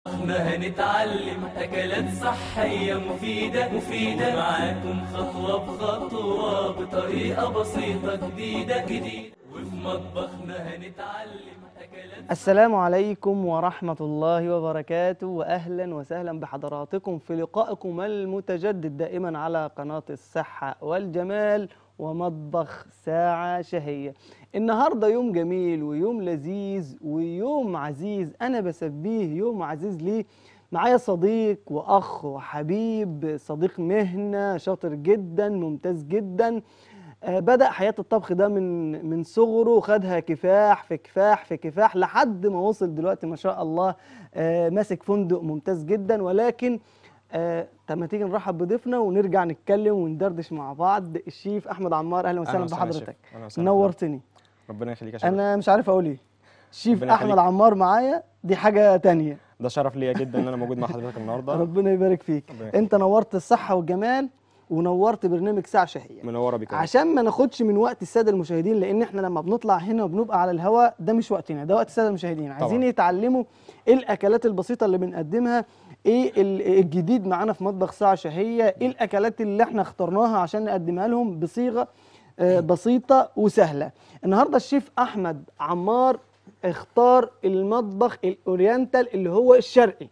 احنا هنتعلم اكلات صحية مفيدة مفيدة معاكم خطوة بخطوة بطريقة بسيطة جديدة جديدة وفي مطبخنا هنتعلم اكلات السلام عليكم ورحمة الله وبركاته وأهلا وسهلا بحضراتكم في لقائكم المتجدد دائما على قناة الصحة والجمال ومطبخ ساعة شهية النهاردة يوم جميل ويوم لذيذ ويوم عزيز أنا بسبيه يوم عزيز ليه معايا صديق وأخ وحبيب صديق مهنة شاطر جدا ممتاز جدا آه، بدأ حياة الطبخ ده من من صغره خدها كفاح في كفاح في كفاح لحد ما وصل دلوقتي ما شاء الله آه، ماسك فندق ممتاز جدا ولكن آه، طب ما تيجي نرحب بضيفنا ونرجع نتكلم وندردش مع بعض الشيف احمد عمار اهلا وسهلا وسهلا يا شيف. بحضرتك أهلا وسهلا. نورتني ربنا يخليك يا شباب انا مش عارف اقول ايه الشيف ربنا احمد يخليك. عمار معايا دي حاجة تانية ده شرف ليا جدا ان انا موجود مع حضرتك النهارده ربنا يبارك فيك ربنا يخليك. انت نورت الصحة والجمال ونورت برنامج ساعة شهية منوره بك يا رب. عشان ما ناخدش من وقت الساده المشاهدين لان احنا لما بنطلع هنا وبنبقى على الهواء ده مش وقتنا ده وقت الساده المشاهدين عايزين يتعلموا ايه الاكلات البسيطه اللي بنقدمها ايه ال- الجديد معانا في مطبخ ساعه شهيه ايه الاكلات اللي احنا اخترناها عشان نقدمها لهم بصيغه آه، بسيطه وسهله النهارده الشيف احمد عمار اختار المطبخ الاورينتال اللي هو الشرقي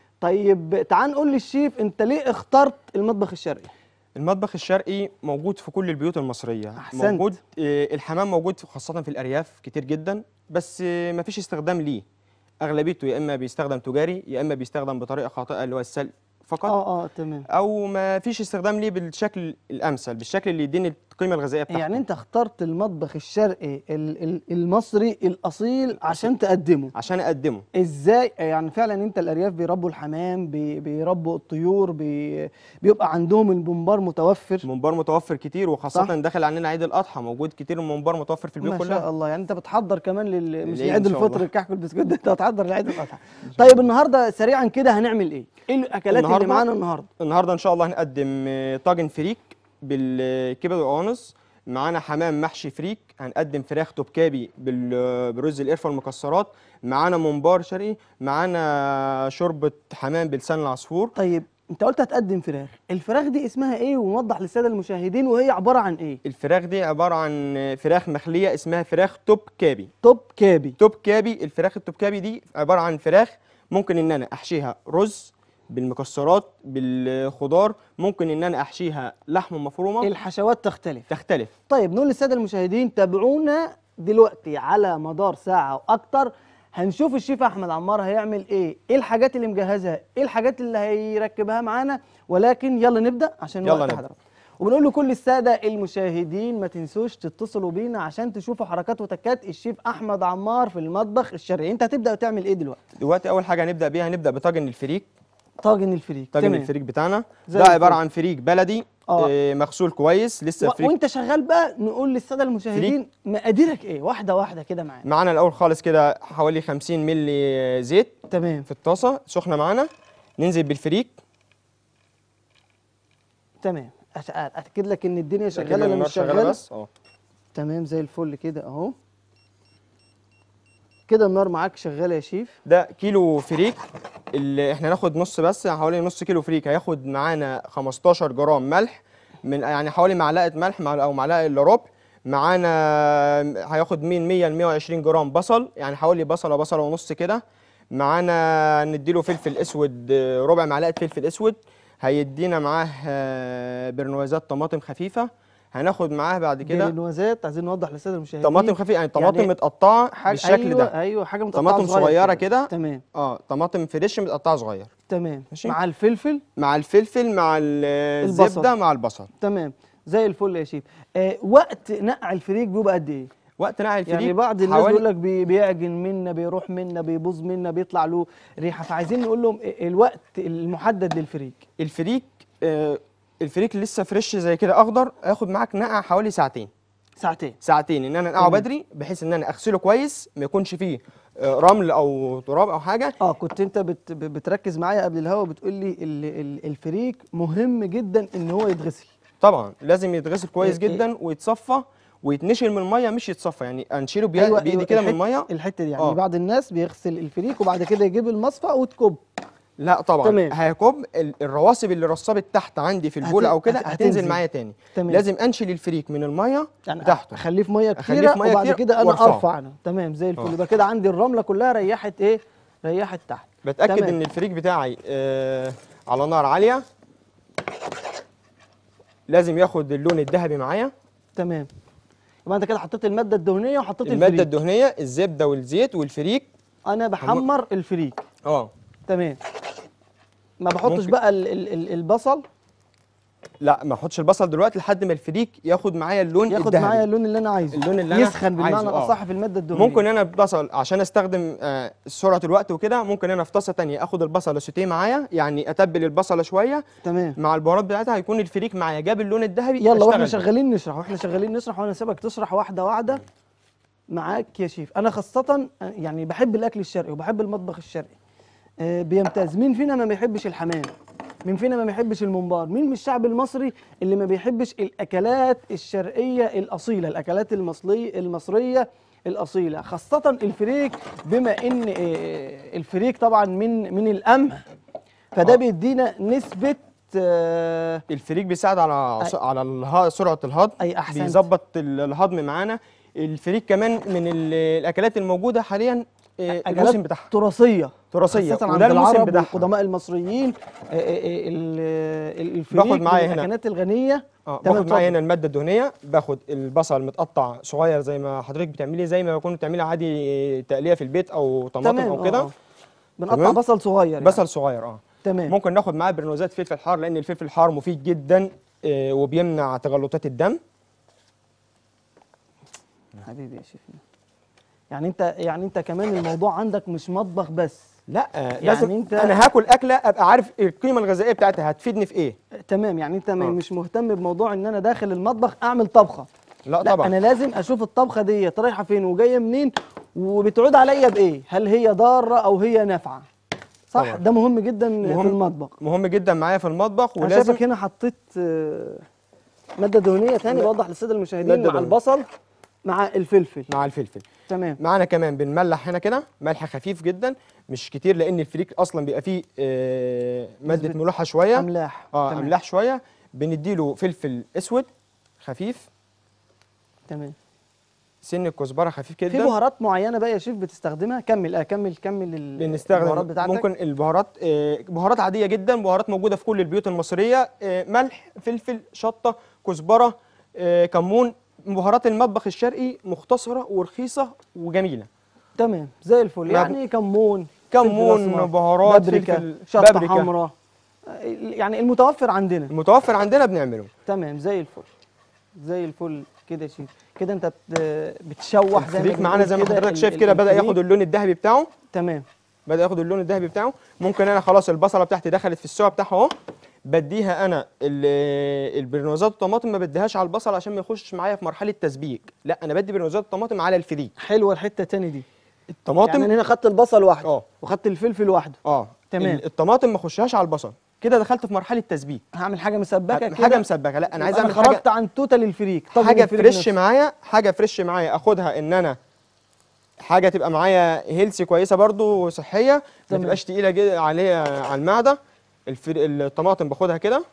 طيب تعال نقول للشيف انت ليه اخترت المطبخ الشرقي المطبخ الشرقي موجود في كل البيوت المصريه أحسنت. موجود آه، الحمام موجود في- خاصه في الارياف كتير جدا بس آه، مفيش استخدام ليه اغلبيته يا اما بيستخدم تجاري يا اما بيستخدم بطريقه خاطئه اللي هو السلق فقط اه اه تمام او ما فيش استخدام ليه بالشكل الامثل بالشكل اللي يديني القيمه الغذائيه بتاعته يعني انت اخترت المطبخ الشرقي ال- ال- المصري الاصيل عشان تقدمه عشان اقدمه ازاي يعني فعلا انت الارياف بيربوا الحمام بي بيربوا الطيور بي بيبقى عندهم المنبار متوفر المنبار متوفر كتير وخاصه صح. داخل علينا عيد الاضحى موجود كتير المنبار متوفر في البيوت ما كلها شاء الله يعني انت بتحضر كمان لل مش للعيد لعيد إن شاء الفطر الله. الكحك والبسكوت ده انت هتحضر لعيد الاضحى طيب النهارده سريعا كده هنعمل ايه ايه الاكلات اللي النهاردة- معانا النهارده النهارده ان شاء الله هنقدم آه، طاجن فريك بالكبد والقوانص معانا حمام محشي فريك هنقدم فراخ توبكابي بال- بالرز القرفه والمكسرات معانا ممبار شرقي معانا شوربه حمام بلسان العصفور طيب انت قلت هتقدم فراخ الفراخ دي اسمها ايه ونوضح للساده المشاهدين وهي عباره عن ايه الفراخ دي عباره عن فراخ مخليه اسمها فراخ توبكابي توب كابي توبكابي الفراخ التوبكابي دي عباره عن فراخ ممكن ان انا احشيها رز بالمكسرات بالخضار ممكن ان انا احشيها لحمه مفرومه الحشوات تختلف تختلف طيب نقول للساده المشاهدين تابعونا دلوقتي على مدار ساعه واكتر هنشوف الشيف احمد عمار هيعمل ايه ايه الحاجات اللي مجهزها ايه الحاجات اللي هيركبها معانا ولكن يلا نبدا عشان يلا وقت نبدأ. حضرتك وبنقول لكل الساده المشاهدين ما تنسوش تتصلوا بينا عشان تشوفوا حركات وتكات الشيف احمد عمار في المطبخ الشرقي انت هتبدا وتعمل ايه دلوقتي دلوقتي اول حاجه هنبدا بيها هنبدا بطاجن الفريك طاجن الفريك طاجن تمام. الفريك بتاعنا زي ده عباره الفل. عن فريك بلدي آه. آه. مغسول كويس لسه و... فريك وانت شغال بقى نقول للساده المشاهدين مقاديرك ايه واحده واحده كده معانا معانا الاول خالص كده حوالي 50 مللي زيت تمام في الطاسه سخنه معانا ننزل بالفريك تمام أت- اتاكد لك ان الدنيا كده شغاله ولا النار مش شغاله بس اه تمام زي الفل كده اهو كده النار معاك شغاله يا شيف ده كيلو فريك اللي احنا ناخد نص بس حوالي نص كيلو فريك هياخد معانا 15 جرام ملح من يعني حوالي معلقه ملح مع او معلقه الا ربع معانا هياخد من 100 ل 120 جرام بصل يعني حوالي بصله بصله ونص كده معانا نديله فلفل اسود آه، ربع معلقه فلفل اسود هيدينا معاه آه، برنوازات طماطم خفيفه هناخد معاه بعد كده برنوازات عايزين نوضح للساده المشاهدين طماطم خفيفه يعني طماطم يعني متقطعه حاجة بالشكل أيوة ده ايوه حاجه متقطعه طماطم صغير صغيره كده تمام اه طماطم فريش متقطعه صغير تمام ماشي. مع الفلفل مع الفلفل مع ال- البصل. الزبده مع البصل تمام زي الفل يا شيف آه وقت نقع الفريك بيبقى قد ايه وقت نقع الفريك يعني بعض الناس حوالي- بيقول لك بي- بيعجن منا بيروح منا بيبوظ منا بيطلع له ريحه فعايزين نقول لهم إيه الوقت المحدد للفريك الفريك آه الفريك لسه فريش زي كده اخضر هياخد معاك نقع حوالي ساعتين ساعتين ساعتين ان انا انقعه تمام. بدري بحيث ان انا اغسله كويس ما يكونش فيه آه، رمل او تراب او حاجه اه كنت انت بت ب- بتركز معايا قبل الهوا بتقول لي ال ال الفريك مهم جدا ان هو يتغسل طبعا لازم يتغسل كويس إيه- إيه. جدا ويتصفى ويتنشل من الميه مش يتصفى يعني انشيله بي- بايدي كده من الحت- الميه الحته دي يعني آه. بعض الناس بيغسل الفريك وبعد كده يجيب المصفى وتكب لا طبعا تمام. هيكب ال- الرواسب اللي رصبت تحت عندي في البوله هت- او كده هت- هتنزل هتنزل. معايا تاني تمام. لازم انشل الفريك من الميه يعني تحته اخليه في ميه أخليه كتيره في مية وبعد كتير كده انا وأرفعه. ارفع انا تمام زي الفل آه. يبقى كده عندي الرمله كلها ريحت ايه ريحت تحت بتاكد تمام. ان الفريك بتاعي آه على نار عاليه لازم ياخد اللون الذهبي معايا تمام يبقى انت كده حطيت الماده الدهنيه وحطيت الماده الفريك الدهنيه الزبده والزيت والفريك انا بحمر الفريك اه تمام ما بحطش ممكن. بقى ال ال ال البصل لا ما احطش البصل دلوقتي لحد ما الفريك ياخد معايا اللون ياخد الذهبي معايا اللون اللي انا عايزه اللون اللي أنا يسخن بالمعنى عايزه، آه. الاصح في الماده الدهنيه ممكن انا البصل عشان استخدم آه، سرعه الوقت وكده ممكن انا في طاسه تانية اخد البصله سوتيه معايا يعني اتبل البصله شويه تمام مع البهارات بتاعتها هيكون الفريك معايا جاب اللون الذهبي يلا واحنا أشتغل بيه. شغالين نشرح واحنا شغالين نشرح وانا سيبك تشرح واحده واحده معاك يا شيف انا خاصه يعني بحب الاكل الشرقي وبحب المطبخ الشرقي آه، بيمتاز مين فينا ما بيحبش الحمام مين فينا ما بيحبش الممبار مين من الشعب المصري اللي ما بيحبش الاكلات الشرقيه الاصيله الاكلات المصري المصريه الاصيله خاصه الفريك بما ان آه، الفريك طبعا من من القمح فده آه. بيدينا نسبه آه، الفريك بيساعد على أي- على الها- سرعه الهضم أي أحسنت. بيظبط ال- الهضم معانا الفريك كمان من ال- الاكلات الموجوده حاليا آه، الموسم اكلات بتاعها تراثيه تراثيه خاصة وده عند الموسم العرب بتاعها والقدماء المصريين آه، آه، آه، ال- ال- الفريك باخد معايا من هنا. الاكلات الغنيه اه تمام، باخد معايا اتفضل. هنا الماده الدهنيه باخد البصل المتقطع صغير زي ما حضرتك بتعملي زي ما بكون بتعملي عادي تقليه في البيت او طماطم تمام او آه، كده آه. بنقطع تمام. بصل صغير يعني. بصل صغير اه تمام ممكن ناخد معاه برنوزات فلفل حار لان الفلفل الحار مفيد جدا آه، وبيمنع تجلطات الدم حبيبي يا شيخنا يعني انت يعني انت كمان الموضوع عندك مش مطبخ بس لا آه، يعني لازم أنت- انا هاكل اكله ابقى عارف القيمه الغذائيه بتاعتها هتفيدني في ايه تمام يعني انت ما- آه. مش مهتم بموضوع ان انا داخل المطبخ اعمل طبخه لا, لا طبعا انا لازم اشوف الطبخه ديت رايحه فين وجايه منين وبتعود عليا بايه هل هي ضاره او هي نافعه صح طبعا. ده مهم جدا مهم- في المطبخ مهم جدا معايا في المطبخ انا ولازم شايفك هنا حطيت آه، ماده دهنيه تاني لا. بوضح للساده المشاهدين مادة مع دهنية. البصل مع الفلفل مع الفلفل تمام معانا كمان بنملح هنا كده ملح خفيف جدا مش كتير لان الفريك اصلا بيبقى فيه آه، ماده نسبة ملوحه شويه املاح اه تمام. املاح شويه بنديله فلفل اسود خفيف تمام سن الكزبره خفيف في جدا بهارات معينه بقى يا شيف بتستخدمها كمل اه كمل كمل ال- البهارات بنستخدم بتاعتك ممكن البهارات آه، بهارات عاديه جدا بهارات موجوده في كل البيوت المصريه آه، ملح فلفل شطه كزبره آه، كمون بهارات المطبخ الشرقي مختصره ورخيصه وجميله تمام زي الفل ما- يعني كمون كمون فلفل أسمر، بهارات بابريكا فلفل شطه بابريكا حمراء آه، يعني المتوفر عندنا المتوفر عندنا بنعمله تمام زي الفل زي الفل كده يا شيف كده انت بت- بتشوح زي ما الفريك معانا بنقول زي ما كده حضرتك ال- شايف ال- كده بدا الفريك. ياخد اللون الذهبي بتاعه تمام بدا ياخد اللون الذهبي بتاعه ممكن انا خلاص البصله بتاعتي دخلت في السوا بتاعها اهو بديها انا ال- البرنوزات الطماطم ما بديهاش على البصل عشان ما يخشش معايا في مرحله تسبيك لا انا بدي برنوزات الطماطم على الفريك حلوه الحته التاني دي الطماطم يعني انا هنا خدت البصل لوحده اه وخدت الفلفل لوحده اه تمام. ال- الطماطم ما اخشهاش على البصل كده دخلت في مرحله تسبيك هعمل حاجه مسبكه كده حاجه مسبكه لا انا عايز يبقى اعمل خرجت حاجه عن توتال الفريك طاجن حاجه الفريك فريش نفسه. معايا حاجه فريش معايا اخدها ان انا حاجه تبقى معايا هيلسي كويسه برضو صحيه ما تمام. تبقاش تقيله جدا عليها على المعده الفر... الطماطم باخدها كده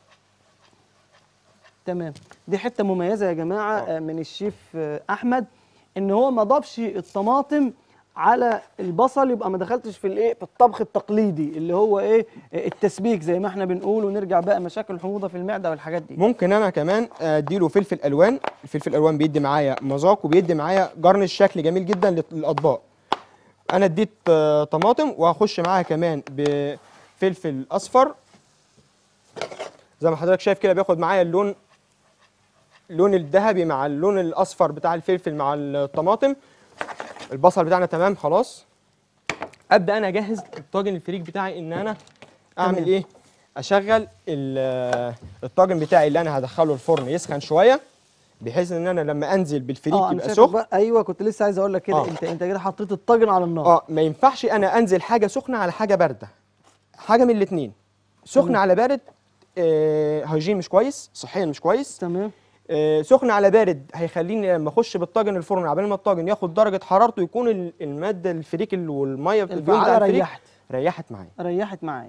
تمام دي حته مميزه يا جماعه آه. آه. من الشيف آه، احمد ان هو ما ضافش الطماطم على البصل يبقى ما دخلتش في الايه في الطبخ التقليدي اللي هو ايه آه، التسبيك زي ما احنا بنقول ونرجع بقى مشاكل الحموضه في المعده والحاجات دي ممكن انا كمان اديله فلفل الوان الفلفل الالوان بيدي معايا مذاق وبيدي معايا جرنش شكل جميل جدا لل- للاطباق انا اديت آه، طماطم وهخش معاها كمان بفلفل اصفر زي ما حضرتك شايف كده بياخد معايا اللون اللون الذهبي مع اللون الاصفر بتاع الفلفل مع الطماطم البصل بتاعنا تمام خلاص ابدا انا اجهز الطاجن الفريك بتاعي ان انا اعمل تمام. ايه اشغل ال- الطاجن بتاعي اللي انا هدخله الفرن يسخن شويه بحيث ان انا لما انزل بالفريك اه انا يبقى شايفك سخن بقى ايوه كنت لسه عايز اقول لك كده آه. انت انت كده حطيت الطاجن على النار اه ما ينفعش انا انزل حاجه سخنه على حاجه بارده حاجه من الاثنين سخن تمام. على بارد آه هيجين مش كويس صحيا مش كويس تمام آه سخن على بارد هيخليني لما اخش بالطاجن الفرن عبال ما الطاجن ياخد درجه حرارته يكون ال- الماده الفريك ال- والميه الدهون بتاع الفعاله الفريك ريحت ريحت معايا ريحت معايا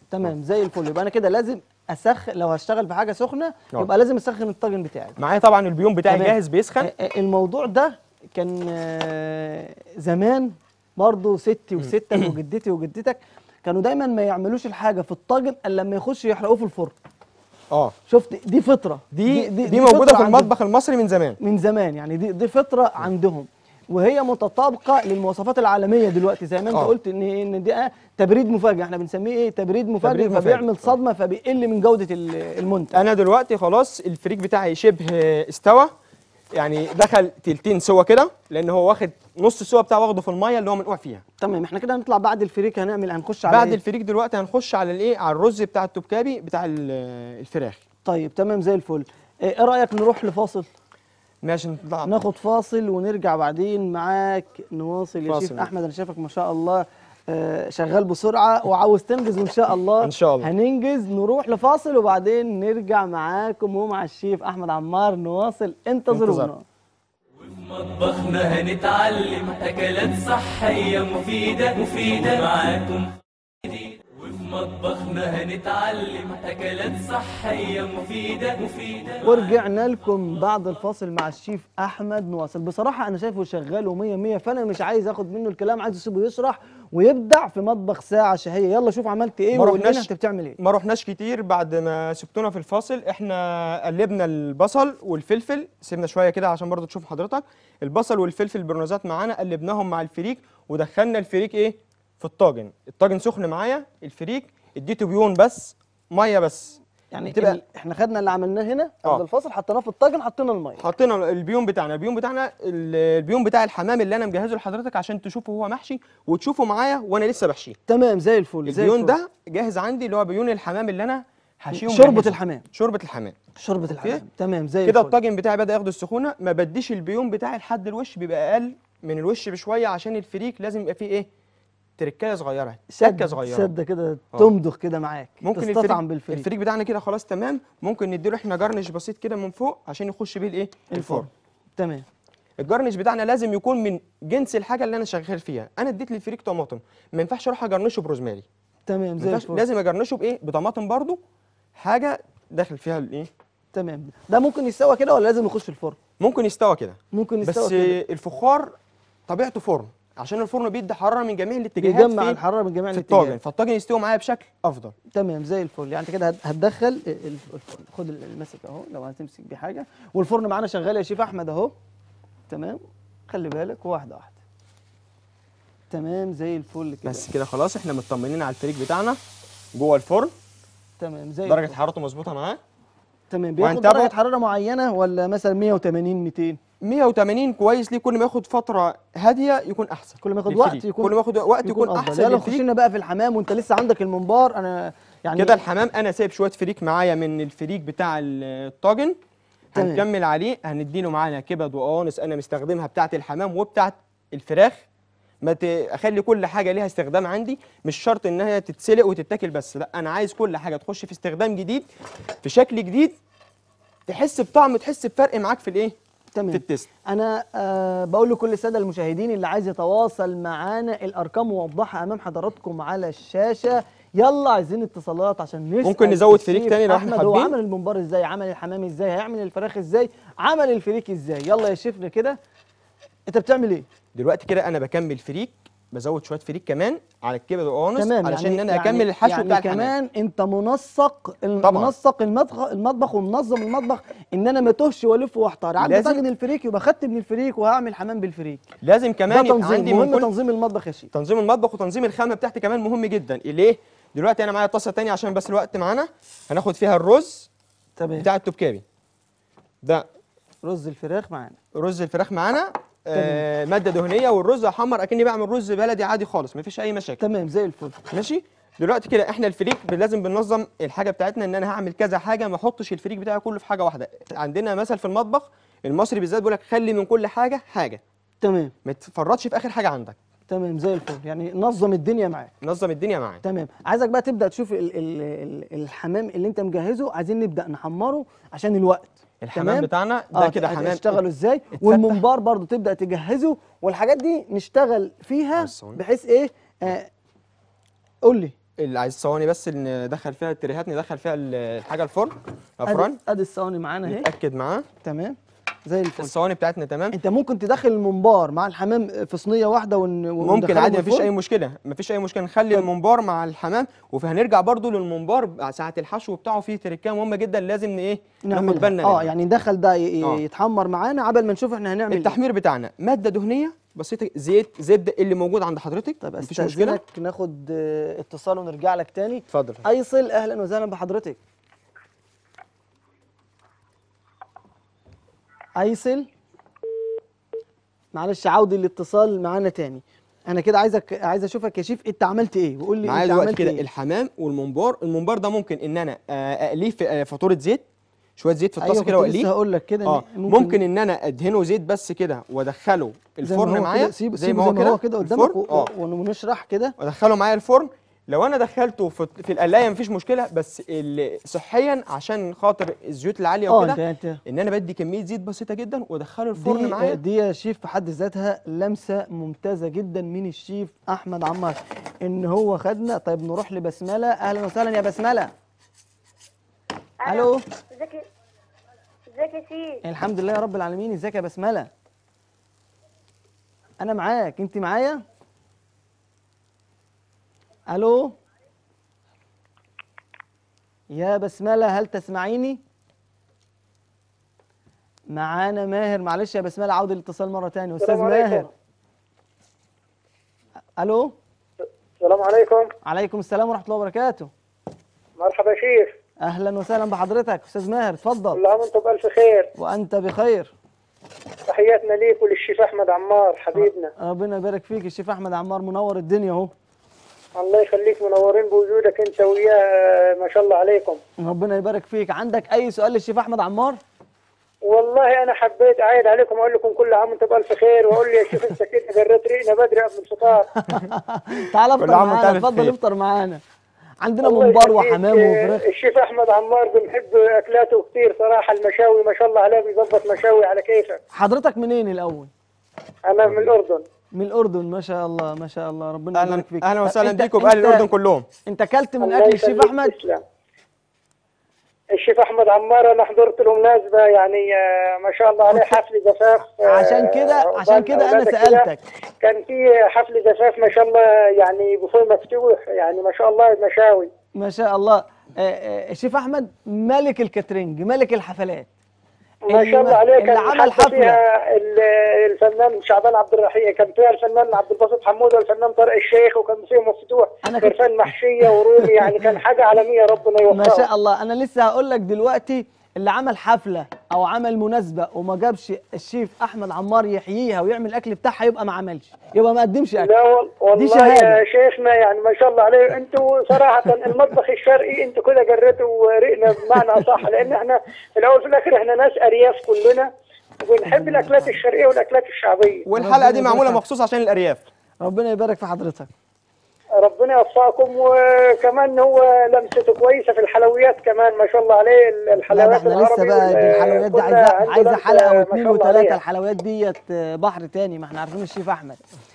تمام زي الفل يبقى انا كده لازم اسخن لو هشتغل في حاجه سخنه آه. يبقى لازم اسخن الطاجن بتاعي معايا طبعا البيوم بتاعي تمام. جاهز بيسخن آه، آه، الموضوع ده كان آه، زمان برضه ستي وستك وجدتي وجدتك كانوا دايما ما يعملوش الحاجه في الطاجن الا لما يخشوا يحرقوه في الفرن اه شفت دي فطره دي دي, دي موجوده فطرة في عندهم. المطبخ المصري من زمان من زمان يعني دي دي فطره عندهم وهي متطابقه للمواصفات العالميه دلوقتي زي ما انت آه. قلت ان ان دي آه تبريد مفاجئ احنا بنسميه ايه تبريد مفاجئ تبريد مفاجئ. فبيعمل صدمه فبيقل من جوده ال- المنتج انا دلوقتي خلاص الفريك بتاعي شبه استوى يعني دخل تلتين سوا كده لان هو واخد نص السوا بتاعه واخده في الميه اللي هو منقوع فيها تمام احنا كده هنطلع بعد الفريك هنعمل هنخش على بعد إيه؟ الفريك دلوقتي هنخش على الايه على الرز بتاع التوبكابي بتاع ال- الفراخ طيب تمام زي الفل ايه إيه رايك نروح لفاصل ماشي نطلع ناخد فاصل ونرجع بعدين معاك نواصل يا فاصل. شيف احمد انا شايفك ما شاء الله آه، شغال بسرعه وعاوز تنجز وان شاء الله إن شاء الله. هننجز نروح لفاصل وبعدين نرجع معاكم ومع الشيف احمد عمار نواصل انتظرونا انتظار. مطبخنا هنتعلم أكلات صحية مفيدة مفيدة معاكم جديد وفي مطبخنا هنتعلم أكلات صحية مفيدة مفيدة ورجعنا لكم بعد الفاصل مع الشيف احمد نواصل بصراحه انا شايفه شغال ومية مية فانا مش عايز اخد منه الكلام عايز اسيبه يشرح ويبدع في مطبخ ساعه شهيه يلا شوف عملت ايه ما وقول لنا رحناش- انت بتعمل ايه ما رحناش كتير بعد ما سبتونا في الفاصل احنا قلبنا البصل والفلفل سيبنا شويه كده عشان برضو تشوف حضرتك البصل والفلفل البرنوزات معانا قلبناهم مع الفريك ودخلنا الفريك ايه في الطاجن الطاجن سخن معايا الفريك اديته بيون بس ميه بس يعني تبقى- ال- احنا خدنا اللي عملناه هنا آه. قبل الفاصل حطيناه في الطاجن حطينا الميه حطينا البيون بتاعنا البيون بتاعنا ال- البيون بتاع الحمام اللي انا مجهزه لحضرتك عشان تشوفه هو محشي وتشوفه معايا وانا لسه بحشيه تمام زي الفل زي البيون الفل. ده جاهز عندي اللي هو بيون الحمام اللي انا حاشيهم شوربه مجهزه. الحمام شوربه الحمام شوربه الحمام تمام زي كده الفل. الطاجن بتاعي بدا ياخد السخونه ما بديش البيون بتاعي لحد الوش بيبقى اقل من الوش بشويه عشان الفريك لازم يبقى فيه ايه تركايه صغيره تكه صغيره سده كده آه. تمضغ كده معاك ممكن تستطعم الفريك بالفريك الفريك بتاعنا كده خلاص تمام ممكن نديله احنا جرنش بسيط كده من فوق عشان يخش بيه الايه الفرن تمام الجرنش بتاعنا لازم يكون من جنس الحاجه اللي انا شغال فيها انا اديت للفريك طماطم ما ينفعش اروح اجرنشه بروزماري تمام ما زي ينفعش الفل لازم اجرنشه بايه بطماطم برضو حاجه داخل فيها الايه تمام ده ممكن يستوى كده ولا لازم يخش الفرن ممكن يستوى كده ممكن يستوى بس كده الفخار طبيعته فرن عشان الفرن بيدي حراره من جميع الاتجاهات بيجمع في- الحراره من جميع في الاتجاهات الطاجن فالطاجن يستوي معايا بشكل افضل تمام زي الفل يعني انت كده هت- هتدخل ال- ال- الفرن خد ال- المسك اهو لو هتمسك بيه حاجه والفرن معانا شغال يا شيف احمد اهو تمام خلي بالك واحده واحده تمام زي الفل كده بس كده خلاص احنا مطمنين على الفريك بتاعنا جوه الفرن تمام زي درجه الفل. حرارته مظبوطه معاه تمام بياخد وهنتابعه. درجه حراره معينه ولا مثلا 180 200 180 كويس ليه كل ما ياخد فتره هاديه يكون احسن كل ما ياخد للفريك. وقت يكون كل ما ياخد وقت يكون, أفضل. احسن يلا للفريك خشينا بقى في الحمام وانت لسه عندك المنبار انا يعني كده الحمام انا سايب شويه فريك معايا من الفريك بتاع الطاجن تمام. هنكمل عليه هنديله معانا كبد وقوانص انا مستخدمها بتاعه الحمام وبتاعه الفراخ ما ت- اخلي كل حاجه ليها استخدام عندي مش شرط انها تتسلق وتتاكل بس لا انا عايز كل حاجه تخش في استخدام جديد في شكل جديد تحس بطعم تحس بفرق معاك في الايه في تمام التست انا آه بقول لكل الساده المشاهدين اللي عايز يتواصل معانا الارقام موضحه امام حضراتكم على الشاشه يلا عايزين اتصالات عشان نسال ممكن نزود فريك الشيف تاني لو احنا احمد هو حابين؟ عمل الممبار ازاي عمل الحمام ازاي هيعمل الفراخ ازاي عمل الفريك ازاي يلا يا شيفنا كده انت بتعمل ايه دلوقتي كده انا بكمل فريك بزود شويه فريك كمان على الكبد والقوانص تمام علشان يعني ان انا اكمل الحشو يعني بتاع الحمام كمان انت منسق ال- طبعاً. منسق المطبخ المطبخ ومنظم المطبخ ان انا ما توهش والف واحتار عندي لازم- طاجن الفريك يبقى خدت من الفريك وهعمل حمام بالفريك لازم ده كمان يبقى تنظيم عندي من مهم كل تنظيم المطبخ يا شيف تنظيم المطبخ وتنظيم الخامه بتاعتي كمان مهم جدا ليه دلوقتي انا معايا طاسه تانية عشان بس الوقت معانا هناخد فيها الرز تمام بتاع التوبكابي ده رز الفراخ معانا رز الفراخ معانا آه ماده دهنيه والرز احمر اكني بعمل رز بلدي عادي خالص مفيش اي مشاكل تمام زي الفل ماشي دلوقتي كده احنا الفريك ب- لازم بننظم الحاجه بتاعتنا ان انا هعمل كذا حاجه ما احطش الفريك بتاعي كله في حاجه واحده عندنا مثل في المطبخ المصري بالذات بيقول لك خلي من كل حاجه حاجه تمام ما تفرطش في اخر حاجه عندك تمام زي الفل يعني نظم الدنيا معاك نظم الدنيا معاك تمام عايزك بقى تبدا تشوف ال ال ال الحمام اللي انت مجهزه عايزين نبدا نحمره عشان الوقت الحمام تمام؟ بتاعنا ده كده حمام اشتغلوا ازاي اتفتح. والممبار برضو تبدا تجهزه والحاجات دي نشتغل فيها بس هون. بحيث ايه آه قول لي اللي عايز ثواني بس إن ندخل فيها التريهات ندخل فيها ال- الحاجه الفرن افران ادي ادي الصواني معانا اهي نتاكد معاه تمام زي الفل الصواني بتاعتنا تمام انت ممكن تدخل الممبار مع الحمام في صينيه واحده ون... ممكن وندخلهم عادي مفيش الفرن؟ اي مشكله مفيش اي مشكله نخلي طب. الممبار مع الحمام وهنرجع برضو للممبار ساعه الحشو بتاعه فيه تركه مهمه جدا لازم ن- ايه ناخد نعملها. بالنا اه منها. يعني ندخل ده ي... آه. يتحمر معانا عبل ما نشوف احنا هنعمل ايه التحمير بتاعنا ماده دهنيه بسيطه زيت زبده اللي موجود عند حضرتك طب مفيش مشكله استاذنك ناخد آه، اتصال ونرجع لك تاني اتفضل ايصل اهلا وسهلا بحضرتك ايصل معلش عودي الاتصال معانا تاني انا كده عايزك عايز اشوفك يا شيف انت عملت ايه وقول لي معايا انت دلوقتي عملت كده ايه الحمام والممبار الممبار ده ممكن ان انا آه، اقليه في آه، فاتوره زيت شويه زيت في الطاسه ايوه كده كنت لسه واقليه هقول لك كده اه إن ممكن, ان انا ادهنه زيت بس كده وادخله زي ما الفرن هو معايا كده سيبه زي سيبه ما هو كده كده قدامك الفرن، و- اه و- ونشرح كده وادخله معايا الفرن لو انا دخلته في في القلايه مفيش مشكله بس ال- صحيا عشان خاطر الزيوت العاليه اه انت وكده انت ان انا بدي كميه زيت بسيطه جدا وادخله الفرن دي معايا دي يا شيف في حد ذاتها لمسه ممتازه جدا من الشيف احمد عمار ان هو خدنا طيب نروح لبسمله اهلا وسهلا يا بسمله الو ازيك يا- ازيك يا سيد الحمد لله يا رب العالمين ازيك يا بسمله انا معاك انت معايا الو يا بسمله هل تسمعيني معانا ماهر معلش يا بسمله عود الاتصال مره تانية استاذ السلام عليكم. ماهر الو السلام عليكم عليكم السلام ورحمه الله وبركاته مرحبا شيف اهلا وسهلا بحضرتك استاذ ماهر اتفضل كل عام وانتم بألف خير وانت بخير تحياتنا ليك وللشيف أحمد عمار حبيبنا ربنا يبارك فيك الشيف احمد عمار منور الدنيا اهو الله يخليك منورين بوجودك أنت وياه ما شاء الله عليكم ربنا يبارك فيك عندك اي سؤال للشيف احمد عمار والله أنا حبيت أعيد عليكم وأقول لكم كل عام وأنتم بألف خير وأقول لي يا شيف أنت كده جريت ريقنا بدري قبل الفطار تعال كل افطر عام وانت معانا ألف اتفضل خير. افطر معانا عندنا الله ممبار يخليك. وحمام وفراخ الشيف أحمد عمار بنحب أكلاته كتير صراحة المشاوي ما شاء الله عليه بيظبط مشاوي على كيفه حضرتك منين الاول أنا من الأردن من الاردن ما شاء الله ما شاء الله ربنا اهلا يبارك فيك اهلا طب وسهلا انت- بيكم باهل انت- الاردن كلهم انت اكلت من الله اكل الشيف يخليك، احمد تسلم. الشيف احمد عمار انا حضرت له مناسبه يعني آه، ما شاء الله عليه حفل زفاف آه، عشان كده عشان عقبال كده انا أولادك كده. سالتك كان في حفل زفاف ما شاء الله يعني بوفيه مفتوح يعني ما شاء الله مشاوي ما شاء الله آه، آه، الشيف احمد ملك الكاترينج ملك الحفلات ما اللي شاء الله ما- عليه اللي كان عمل حتى حفلة. فيها ال- الفنان شعبان عبد الرحيم كان فيها الفنان عبد الباسط حموده والفنان طارق الشيخ وكان فيه مفتوح أنا كنت- خرفان محشيه ورومي يعني كان حاجه عالميه ربنا يوفقه ما شاء الله انا لسه هقول لك دلوقتي اللي عمل حفله او عمل مناسبه وما جابش الشيف احمد عمار يحييها ويعمل الاكل بتاعها يبقى ما عملش يبقى ما قدمش اكل لا وال- دي والله شهادة. يا شيخنا يعني ما شاء الله عليه انتوا صراحة المطبخ الشرقي انتوا كده جريتوا ريقنا بمعنى اصح لان احنا في الاول وفي الاخر احنا ناس ارياف كلنا وبنحب الاكلات الشرقية والاكلات الشعبية والحلقه دي ربنا معموله يبارك مخصوص عشان الارياف ربنا يبارك في حضرتك ربنا يوفقكم وكمان هو لمسته كويسة في الحلويات كمان ما شاء الله عليه لا ده الحلويات احنا لسه العربي بقى دي الحلويات دي كنا عايزه عنده عايزه لمسة حلقه ما واثنين شاء الله وثلاثه عليها. الحلويات ديت آه، بحر تاني ما احنا عارفين الشيف احمد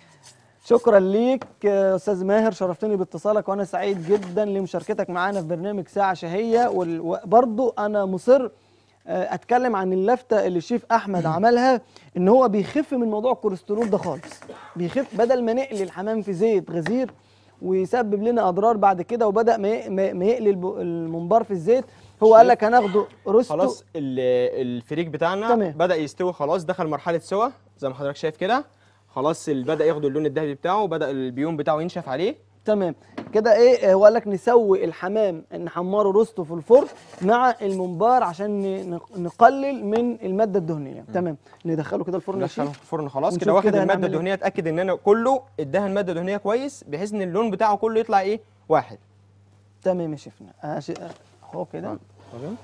شكرا ليك آه، استاذ ماهر شرفتني باتصالك وانا سعيد جدا لمشاركتك معانا في برنامج ساعه شهيه وال- وبرضو انا مصر آه، اتكلم عن اللفته اللي الشيف احمد عملها ان هو بيخف من موضوع الكوليسترول ده خالص بيخف بدل ما نقلي الحمام في زيت غزير ويسبب لنا اضرار بعد كده وبدا ما ي- ما ما يقلي الب- الممبار في الزيت هو قال لك هناخده روستو خلاص ال- الفريك بتاعنا تمام. بدا يستوي خلاص دخل مرحله سوا زي ما حضرتك شايف كده خلاص ال- بدا ياخد اللون الذهبي بتاعه وبدا البيوم بتاعه ينشف عليه تمام كده ايه هو قال لك نسوي الحمام نحمره روستو في الفرن مع الممبار عشان ن- نقلل من الماده الدهنيه تمام ندخله كده الفرن يا ندخله شيف في الفرن خلاص ونشوف كده واخد كده الماده هنعمل إيه. الدهنيه اتاكد ان انا كله ادهن ماده دهنيه كويس بحيث ان اللون بتاعه كله يطلع ايه واحد تمام يا شيفنا آه شي- آه، اهو كده تمام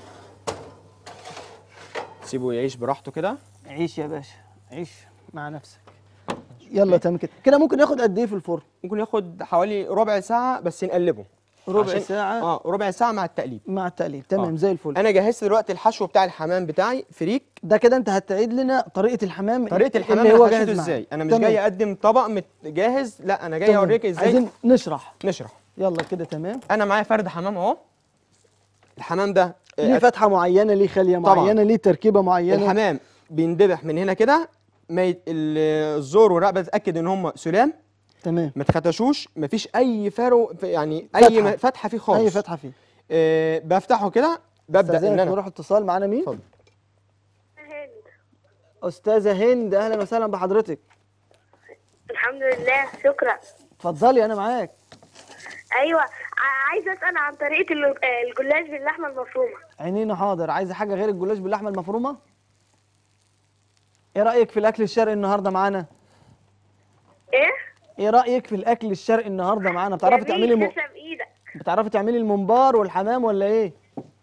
سيبه يعيش براحته كده عيش يا باشا عيش مع نفسك يلا تمام كده كده ممكن ياخد قد ايه في الفرن ممكن ياخد حوالي ربع ساعه بس نقلبه ربع عشان- ساعه اه ربع ساعه مع التقليب مع التقليب تمام آه. زي الفل انا جهزت دلوقتي الحشو بتاع الحمام بتاعي فريك ده كده انت هتعيد لنا طريقه الحمام طريقه الحمام اللي هو انا جاهز حشيته معانا. ازاي انا مش تمام. جاي اقدم طبق مت- جاهز لا انا جاي تمام. اوريك ازاي عايزين نشرح نشرح يلا كده تمام انا معايا فرد حمام اهو الحمام ده آه، ليه فتحه معينه ليه خليه طبعاً. معينه ليه تركيبه معينه الحمام بيندبح من هنا كده ما يت- ال- الزور والرقبه تتاكد ان هم سلام تمام ما اتختشوش مفيش اي فرو في- يعني اي فتحة. فتحه, فتحة فيه خالص اي فتحه فيه آه بفتحه كده ببدا ان استاذنك انا نروح اتصال معانا مين اتفضل. هند استاذه هند اهلا وسهلا بحضرتك الحمد لله شكرا اتفضلي انا معاك ايوه ع- عايزه اسال عن طريقه ال- الجلاش باللحمه المفرومه عينينا حاضر عايزه حاجه غير الجلاش باللحمه المفرومه ايه رايك في الاكل الشرقي النهارده معانا ايه ايه رايك في الاكل الشرقي النهارده معانا بتعرفي جميل، تعملي م... تسلم ايدك بتعرفي تعملي الممبار والحمام ولا ايه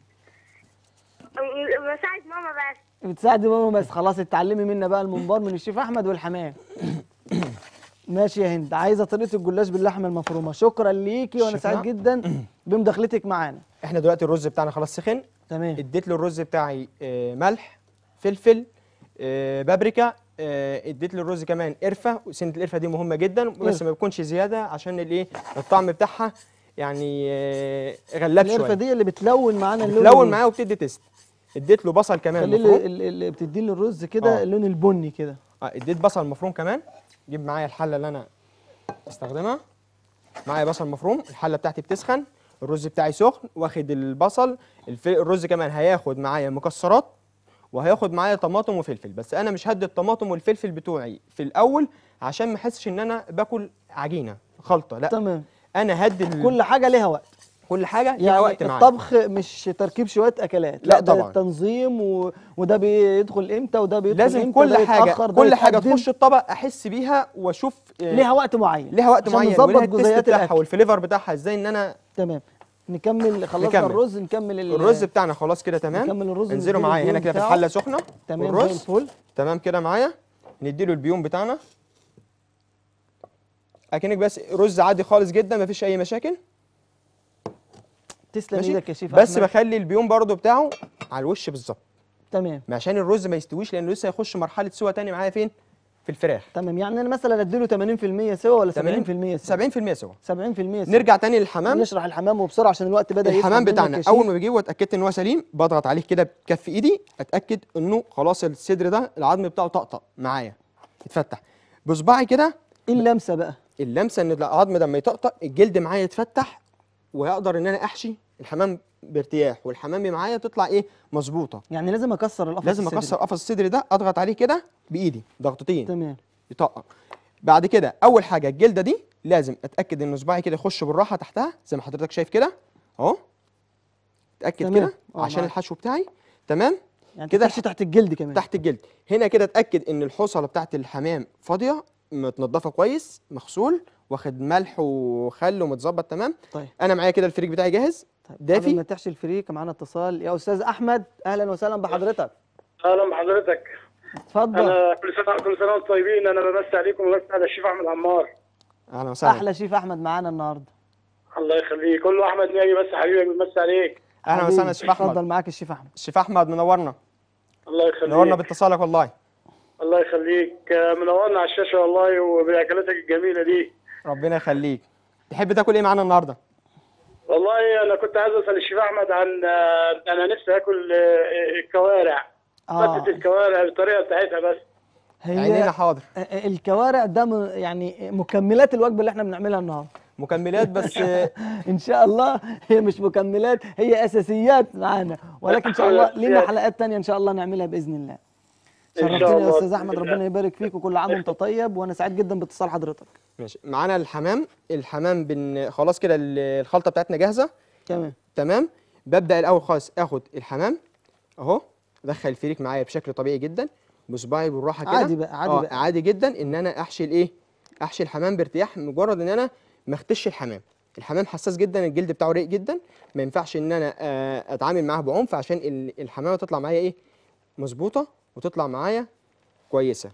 م- بساعد ماما بس بتساعدي ماما بس خلاص اتعلمي منا بقى الممبار من الشيف احمد والحمام ماشي يا هند عايزه طريقه الجلاش باللحمه المفرومه شكرا ليكي وانا شيف سعيد نعم. جدا بمداخلتك معانا احنا دلوقتي الرز بتاعنا خلاص سخن تمام اديت له الرز بتاعي آه، ملح فلفل آه، بابريكا آه، اديت له الرز كمان قرفه وسنه القرفه دي مهمه جدا بس قرفة. ما بيكونش زياده عشان الايه الطعم بتاعها يعني آه، غلاب القرفه شويه دي اللي بتلون معانا اللون تلون الرز. معاه وبتدي تيست اديت له بصل كمان خليه مفروم اللي, اللي بتدي له الرز كده آه. اللون البني كده آه، اديت بصل مفروم كمان جيب معايا الحله اللي انا استخدمها معايا بصل مفروم الحله بتاعتي بتسخن الرز بتاعي سخن واخد البصل الف... الرز كمان هياخد معايا مكسرات وهياخد معايا طماطم وفلفل بس انا مش هدي الطماطم والفلفل بتوعي في الاول عشان ما احسش ان انا باكل عجينه خلطه لا تمام انا هدي ال... كل حاجه ليها وقت كل حاجه ليها يعني وقت معايا الطبخ مش تركيب شويه اكلات لا ده طبعاً. تنظيم و... وده بيدخل امتى وده بيدخل لازم امتى كل ده حاجه يتأخر، ده كل حاجه يتقدم. تخش الطبق احس بيها واشوف آه، ليها وقت معين ليها وقت عشان معين نظبط وليها التيست جزيئات بتاعها الاكل والفليفر بتاعها ازاي ان انا تمام نكمل خلصنا نكمل. الرز نكمل ال- الرز بتاعنا خلاص كده تمام نكمل الرز انزلوا نديله معايا هنا البيون كده في بتاعه. الحله سخنه تمام والرز زي الفل تمام كده معايا نديله البيون بتاعنا اكنك بس رز عادي خالص جدا مفيش اي مشاكل تسلم ماشي ايدك يا شيف بس أحمد. بخلي البيون برضو بتاعه على الوش بالظبط تمام عشان الرز ما يستويش لانه لسه هيخش مرحله سوا تاني معايا فين في الفراخ تمام يعني انا مثلا اديله 80% سوا ولا 70% سوا 70% سوا 70% سوا نرجع تاني للحمام نشرح الحمام وبسرعه عشان الوقت بدا يسخن الحمام منك بتاعنا يا اول شيف. ما بجيبه واتاكدت ان هو سليم بضغط عليه كده بكف ايدي اتاكد انه خلاص الصدر ده العظم بتاعه طقطق معايا يتفتح بصباعي كده ايه اللمسه بقى اللمسه ان العظم ده لما يطقطق الجلد معايا يتفتح ويقدر ان انا احشي الحمام بارتياح والحمام معايا تطلع ايه مظبوطه يعني لازم اكسر القفص لازم الصدري. اكسر قفص الصدر ده اضغط عليه كده بايدي ضغطتين تمام يطقق بعد كده اول حاجه الجلده دي لازم اتاكد ان صباعي كده يخش بالراحه تحتها زي ما حضرتك شايف كده اهو اتاكد تمام. كده اه عشان معاك. الحشو بتاعي تمام يعني كده كده تحت الجلد كمان تحت الجلد هنا كده اتاكد ان الحصله بتاعت الحمام فاضيه متنضفه كويس مغسول واخد ملح وخل ومتظبط تمام طيب انا معايا كده الفريك بتاعي جاهز طيب دافي. قبل ما تحشي الفريك معانا اتصال يا استاذ احمد اهلا وسهلا بحضرتك اهلا بحضرتك اتفضل انا كل سنه كل سنه وانتم طيبين انا بمسي عليكم وبمسي على الشيف احمد عمار اهلا وسهلا احلى شيف احمد معانا النهارده الله يخليك كل احمد ناجي بس حبيبي بمسي عليك اهلا حبيبي، وسهلا الشيف اتفضل احمد معاك الشيف احمد الشيف احمد منورنا الله يخليك منورنا باتصالك والله الله يخليك آه، منورنا على الشاشه والله وباكلاتك الجميله دي ربنا يخليك تحب تاكل ايه معانا النهارده والله انا كنت عايز اسال الشيف احمد عن آه، انا نفسي اكل آه، الكوارع اه فتة الكوارع بالطريقه بتاعتها بس عينينا هي حاضر الكوارع ده م- يعني مكملات الوجبه اللي احنا بنعملها النهارده مكملات بس ان شاء الله هي مش مكملات هي اساسيات معانا ولكن ان شاء الله لينا حلقات تانية ان شاء الله نعملها باذن الله إن شاء شرفتني يا الله. استاذ احمد ربنا يبارك فيك وكل عام وانت طيب وانا سعيد جدا باتصال حضرتك ماشي معانا الحمام الحمام بن خلاص كده ال- الخلطه بتاعتنا جاهزه تمام تمام ببدا الاول خالص اخد الحمام اهو ادخل الفريك معايا بشكل طبيعي جدا بصباعي بالراحه كده عادي بقى، عادي آه بقى. عادي جدا ان انا احشي الايه احشي الحمام بارتياح مجرد ان انا ما اختش الحمام الحمام حساس جدا الجلد بتاعه رقيق جدا ما ينفعش ان انا آه، اتعامل معاه بعنف عشان ال- الحمامه تطلع معايا ايه مظبوطه وتطلع معايا كويسه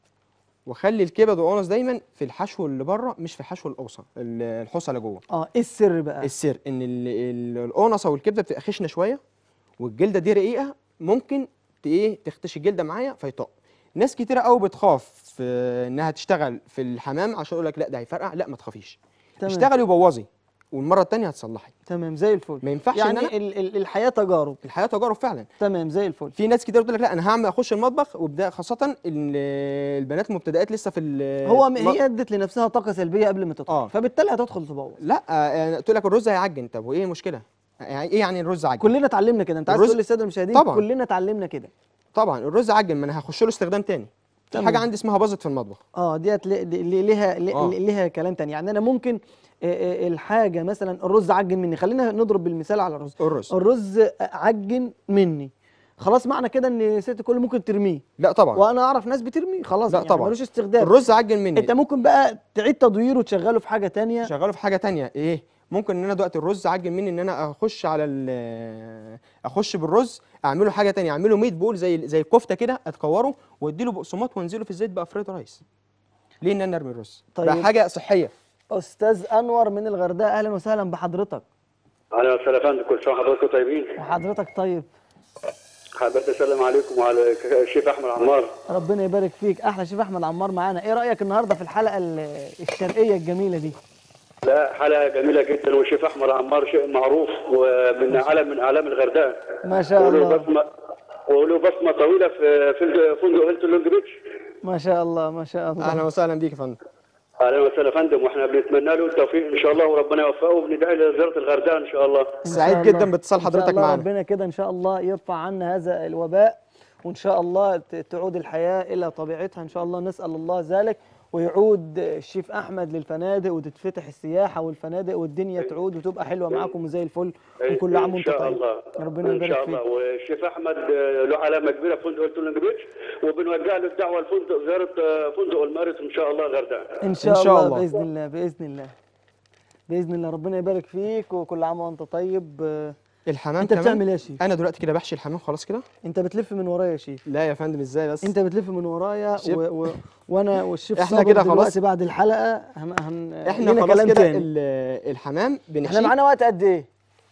وخلي الكبد والقنص دايما في الحشو اللي بره مش في الحشو الاوسط ال- الحصى اللي جوه اه ايه السر بقى السر ان ال- ال- القنصه والكبده بتبقى خشنه شويه والجلده دي رقيقه ممكن ت- ايه تختش الجلده معايا فيطق ناس كتيره قوي بتخاف آه، انها تشتغل في الحمام عشان يقول لك لا ده هيفرقع لا ما تخافيش تمام. اشتغلي وبوظي والمره الثانيه هتصلحي تمام زي الفل ما ينفعش يعني إن أنا- ال ال الحياه تجارب الحياه تجارب فعلا تمام زي الفل في ناس كتير بتقول لك لا انا هعمل اخش المطبخ وبدا خاصه ال- البنات المبتدئات لسه في ال- هو م- الم- هي ادت لنفسها طاقه سلبيه قبل ما تدخل آه. فبالتالي هتدخل تبوظ لا آه، تقول لك الرز هيعجن طب وايه المشكله يعني ايه يعني الرز عجن كلنا اتعلمنا كده انت عايز الرز- تقول للساده المشاهدين طبعاً. كلنا اتعلمنا كده طبعا الرز عجن ما انا هخش له استخدام تاني في تمام. حاجه عندي اسمها باظت في المطبخ اه ديت لي- لي- ليها لي- آه. ليها كلام تاني يعني انا ممكن آه، آه، الحاجه مثلا الرز عجن مني خلينا نضرب بالمثال على الرز الرز الرز عجن مني خلاص معنى كده ان الست كله ممكن ترميه لا طبعا وانا اعرف ناس بترميه خلاص لا يعني طبعاً. ملوش استخدام الرز عجن مني انت ممكن بقى تعيد تدويره وتشغله في حاجه تانية شغاله في حاجه تانية ايه ممكن ان انا دلوقتي الرز عجن مني ان انا اخش على ال- اخش بالرز اعمله حاجه تانية اعمله ميت بول زي زي الكفته كده اتكوره واديله بقسماط وانزله في الزيت بقى فريد رايس ليه ان انا ارمي الرز طيب. بقى حاجه صحيه استاذ انور من الغردقه اهلا وسهلا بحضرتك اهلا وسهلا يا فندم كل سنه وحضراتكم طيبين وحضرتك طيب حبيت اسلم عليكم وعلى الشيخ احمد عمار ربنا يبارك فيك احلى شيف احمد عمار معانا ايه رايك النهارده في الحلقه ال- الشرقيه الجميله دي لا حلقه جميله جدا والشيخ احمد عمار شيء معروف ومن علم من اعلام الغردقه ما شاء وله الله بصمه وله بصمه طويله في في فندق هيلتون لونج بيتش ما شاء الله ما شاء الله اهلا وسهلا بيك يا فندم اهلا وسهلا يا فندم واحنا بنتمنى له التوفيق ان شاء الله وربنا يوفقه وبندعي لزياره الغردقه ان شاء الله إن شاء سعيد الله. جدا باتصال إن شاء حضرتك الله معانا ربنا كده ان شاء الله يرفع عنا هذا الوباء وان شاء الله ت- تعود الحياه الى طبيعتها ان شاء الله نسال الله ذلك ويعود الشيف احمد للفنادق وتتفتح السياحه والفنادق والدنيا تعود وتبقى حلوه معاكم وزي الفل وكل عام ان وانت شاء طيب الله ربنا ان يبارك شاء فيك الله والشيخ احمد آه، له علامه كبيره في فندق هيلتون لونج بيتش وبنوجه له الدعوه لفندق زياره آه، فندق المارس ان شاء الله الغردقه ان شاء, إن شاء الله, الله. باذن الله باذن الله باذن الله ربنا يبارك فيك وكل عام وانت طيب آه، الحمام انت كمان بتعمل ايه يا شيف انا دلوقتي كده بحشي الحمام خلاص كده انت بتلف من ورايا يا شيف لا يا فندم ازاي بس انت بتلف من ورايا شيف. و... و... وانا والشيف احنا صابر كده خلاص. دلوقتي بعد الحلقه هن... هن... احنا لينا خلاص كلام كده تاني. ال- الحمام احنا بنحشيه معانا وقت قد ايه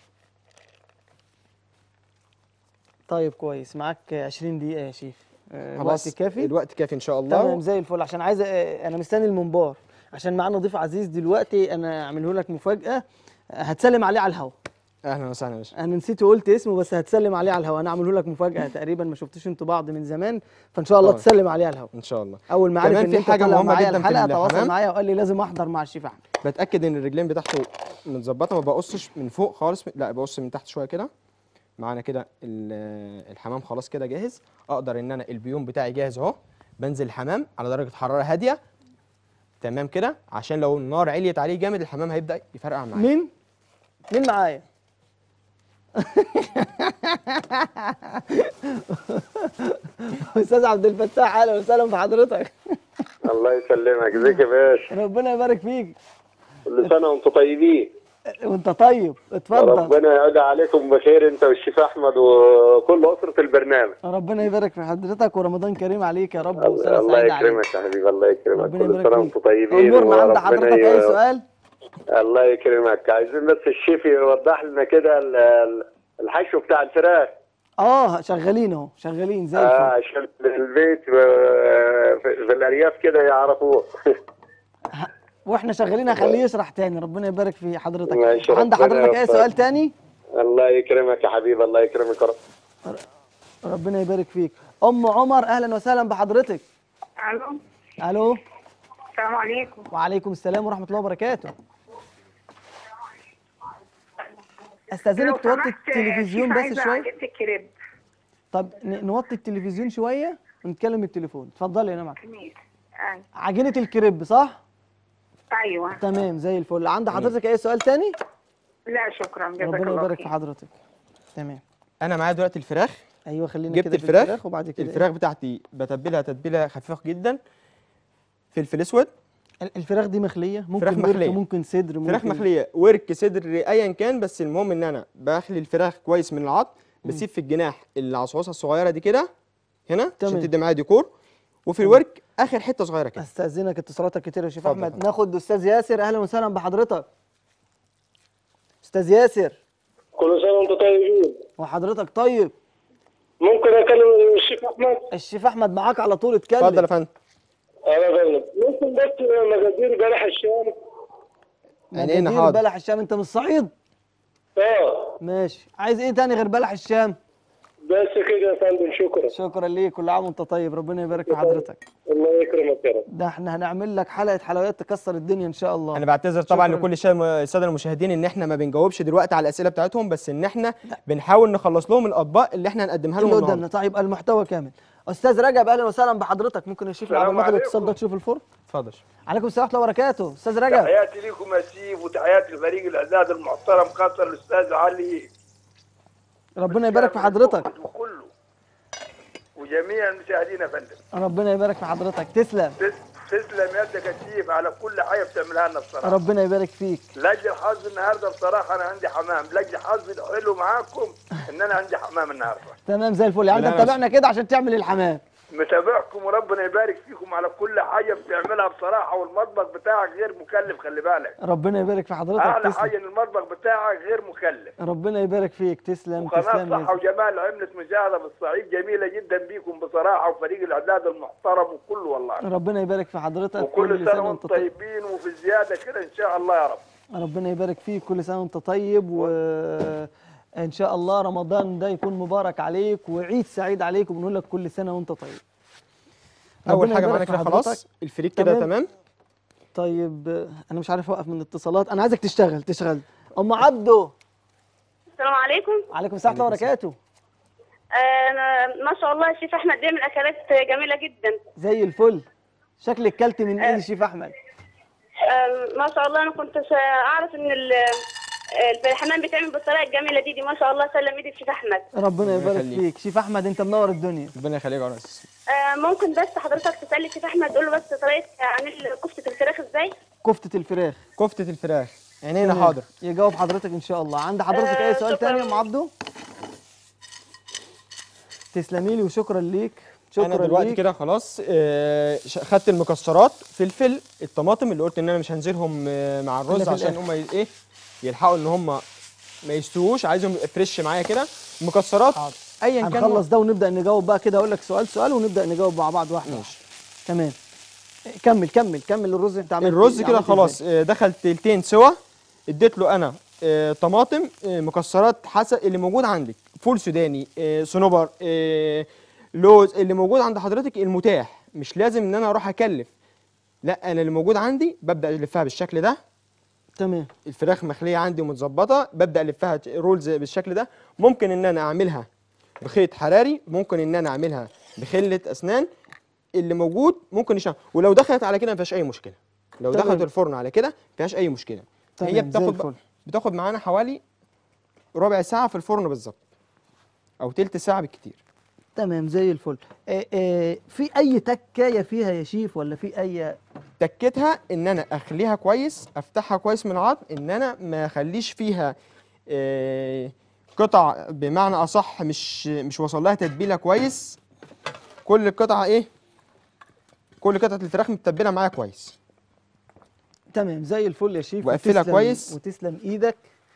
طيب كويس معاك 20 دقيقه يا شيف آه، خلاص وقت كافي الوقت كافي ان شاء الله تمام زي الفل عشان عايز آه، انا مستني المنبار عشان معانا ضيف عزيز دلوقتي انا اعمله لك مفاجاه آه، هتسلم عليه على الهوا اهلا وسهلا يا باشا انا نسيت وقلت اسمه بس هتسلم عليه على الهوا انا اعمله لك مفاجاه تقريبا ما شفتوش انتوا بعض من زمان فان شاء الله طبعا. تسلم عليه على الهوا ان شاء الله اول ما عرف كمان ان في انت حاجة طالع مهمة معايا جدا في الحلقه تواصل الحمام. معايا وقال لي لازم احضر مع الشيف احمد بتاكد ان الرجلين بتاعته متظبطه ما بقصش من فوق خالص لا بقص من تحت شويه كده معانا كده ال- الحمام خلاص كده جاهز اقدر ان انا البيوم بتاعي جاهز اهو بنزل الحمام على درجه حراره هاديه تمام كده عشان لو النار عليت عليه جامد الحمام هيبدا يفرقع معايا مين مين معايا استاذ عبد الفتاح اهلا وسهلا بحضرتك الله يسلمك ازيك يا باشا ربنا يبارك فيك كل سنه وانتم طيبين وانت طيب اتفضل ربنا يعود عليكم بخير انت والشيف احمد وكل اسره البرنامج ربنا يبارك في حضرتك ورمضان كريم عليك يا رب وسنه الله سعيده عليك يكرمك يا حبيبي الله يكرمك ربنا كل يبارك سنه فيك وانتم طيبين امورنا عند وربنا حضرتك اي ي- سؤال الله يكرمك عايزين بس الشيف يوضح لنا كده ال- ال- الحشو بتاع الفراخ اه شغالين اهو شغالين زي آه الفل عشان البيت آه، في في الارياف كده يعرفوه واحنا شغالين هخليه يشرح تاني ربنا يبارك في حضرتك ماشي، عند ربنا حضرتك اي يوفقك. سؤال تاني الله يكرمك يا حبيبي الله يكرمك يا رب ربنا يبارك فيك ام عمر اهلا وسهلا بحضرتك الو الو السلام عليكم وعليكم السلام ورحمه الله وبركاته استاذنك توطي التلفزيون بس شويه جبت الكريب طب ن- نوطي التلفزيون شويه ونتكلم التليفون اتفضلي يا نعم أيوة. عجينه الكريب صح ايوه تمام زي الفل عند حضرتك اي سؤال تاني لا شكرا جزاك ربنا الله يبارك في خير حضرتك تمام انا معايا دلوقتي الفراخ ايوه خلينا جبت كده في الفراخ وبعد كده الفراخ بتاعتي بتبلها تتبيله خفيفه جدا فلفل اسود ال- الفراخ دي مخليه ممكن فراخ ورك، مخلية. ممكن صدر ممكن فراخ مخليه ورك صدر ايا كان بس المهم ان انا بخلي الفراخ كويس من العظم بسيب في الجناح العصعوصه الصغيره دي كده هنا تمام. عشان تدي معايا ديكور وفي الورك اخر حته صغيره كده استاذنك اتصالاتك كتير يا شيف اتفضل احمد اتفضل. ناخد استاذ ياسر اهلا وسهلا بحضرتك استاذ ياسر كل سنه وانتم طيبين وحضرتك طيب ممكن اكلم الشيخ احمد الشيف احمد معاك على طول اتكلم اتفضل يا فندم انا فندم ممكن بس مقادير بلح الشام عينينا مجادير حاضر بلح الشام انت من الصعيد اه ماشي عايز ايه تاني غير بلح الشام بس كده يا فندم شكرا شكرا ليك كل عام وانت طيب ربنا يبارك في حضرتك الله يكرمك يا رب ده احنا هنعمل لك حلقه حلويات تكسر الدنيا ان شاء الله انا بعتذر طبعا شكراً. لكل الشا- الساده المشاهدين ان احنا ما بنجاوبش دلوقتي على الاسئله بتاعتهم بس ان احنا بنحاول نخلص لهم الاطباق اللي احنا هنقدمها لهم اللي النهارده قدامنا طيب المحتوى كامل استاذ رجب اهلا وسهلا بحضرتك ممكن نشوف السلام العمل المخرج عليكم. الاتصال ده تشوف الفرن اتفضل عليكم السلام ورحمه الله وبركاته استاذ رجب تحياتي لكم يا سيف وتحياتي لفريق الاعداد المحترم خاصه الاستاذ علي ربنا يبارك في حضرتك وكله وجميع المشاهدين يا فندم ربنا يبارك في حضرتك تسلم تس- تسلم يدك يا سيف على كل حاجه بتعملها لنا بصراحه ربنا يبارك فيك لاجل حظ النهارده بصراحه انا عندي حمام لاجل حظ الحلو معاكم ان انا عندي حمام النهارده تمام زي الفل يعني انت لا، متابعنا كده عشان تعمل الحمام متابعكم وربنا يبارك فيكم على كل حاجه بتعملها بصراحه والمطبخ بتاعك غير مكلف خلي بالك ربنا يبارك في حضرتك اعلى تسلم حاجه ان المطبخ بتاعك غير مكلف ربنا يبارك فيك تسلم وقناة تسلم صحة يا زلمة. وجمال عملت مشاهدة بالصعيد جميلة جدا بيكم بصراحة وفريق الإعداد المحترم وكله والله ربنا يبارك في حضرتك وكل سنة وانتم طيبين وفي الزيادة كده إن شاء الله يا رب ربنا يبارك فيك كل سنه وانت طيب وان شاء الله رمضان ده يكون مبارك عليك وعيد سعيد عليك وبنقول لك كل سنه وانت طيب اول ربنا حاجه يبارك معانا في كده حضرتك. خلاص الفريك كده تمام. تمام طيب آه، انا مش عارف اوقف من الاتصالات انا عايزك تشتغل تشتغل ام عبده السلام عليكم عليكم السلام ورحمه الله وبركاته انا ما شاء الله الشيف احمد بيعمل اكلات جميله جدا زي الفل شكلك كلت من ايد الشيف احمد آم، ما شاء الله انا كنت ش- اعرف ان ال- ال- الحمام بيتعمل بالطريقه الجميله دي دي ما شاء الله سلم ايدي الشيف احمد ربنا يبارك يخليك. فيك شيف احمد انت منور الدنيا ربنا يخليك يا ريس آه، ممكن بس حضرتك تسالي الشيف احمد تقول له بس طريقه عمل كفته الفراخ ازاي كفته الفراخ كفته الفراخ عينينا تمام. حاضر يجاوب حضرتك ان شاء الله عند حضرتك آه، اي سؤال شكراً. تاني يا ام عبده تسلمي لي وشكرا ليك انا شكرا دلوقتي ليك كده خلاص آه، ش- خدت المكسرات فلفل الطماطم اللي قلت ان انا مش هنزلهم آه، مع إلا الرز في عشان الآخر. هم ايه يلحقوا ان هم ما يستووش عايزهم يبقى فريش معايا كده المكسرات حاضر. ايا كان هنخلص ده ونبدا نجاوب بقى كده اقول لك سؤال سؤال ونبدا نجاوب مع بعض واحده واحده تمام كمل كمل كمل الرز انت عملت الرز إيه؟ كده عملت خلاص إزاي؟ آه، دخل تلتين سوا اديت له انا آه، طماطم آه، مكسرات حسب اللي موجود عندك فول سوداني آه، صنوبر آه، لوز اللي موجود عند حضرتك المتاح مش لازم ان انا اروح اكلف لا انا اللي موجود عندي ببدا الفها بالشكل ده تمام الفراخ مخليه عندي ومتظبطه ببدا الفها رولز بالشكل ده ممكن ان انا اعملها بخيط حراري ممكن ان انا اعملها بخله اسنان اللي موجود ممكن يشتغل ولو دخلت على كده ما فيهاش اي مشكله لو تمام. دخلت الفرن على كده ما فيهاش اي مشكله تمام، هي زي بتاخد الفل. بتاخد معانا حوالي ربع ساعه في الفرن بالظبط او تلت ساعه بالكتير تمام زي الفل آه آه في اي تكايه فيها يا شيف ولا في اي تكتها ان انا اخليها كويس افتحها كويس من العظم ان انا ما اخليش فيها آه، قطع بمعنى اصح مش مش وصل لها تتبيله كويس كل القطعه ايه كل قطعه الفراخ متبله معايا كويس تمام زي الفل يا شيف وقفلها وتسلم- كويس. وتسلم ايدك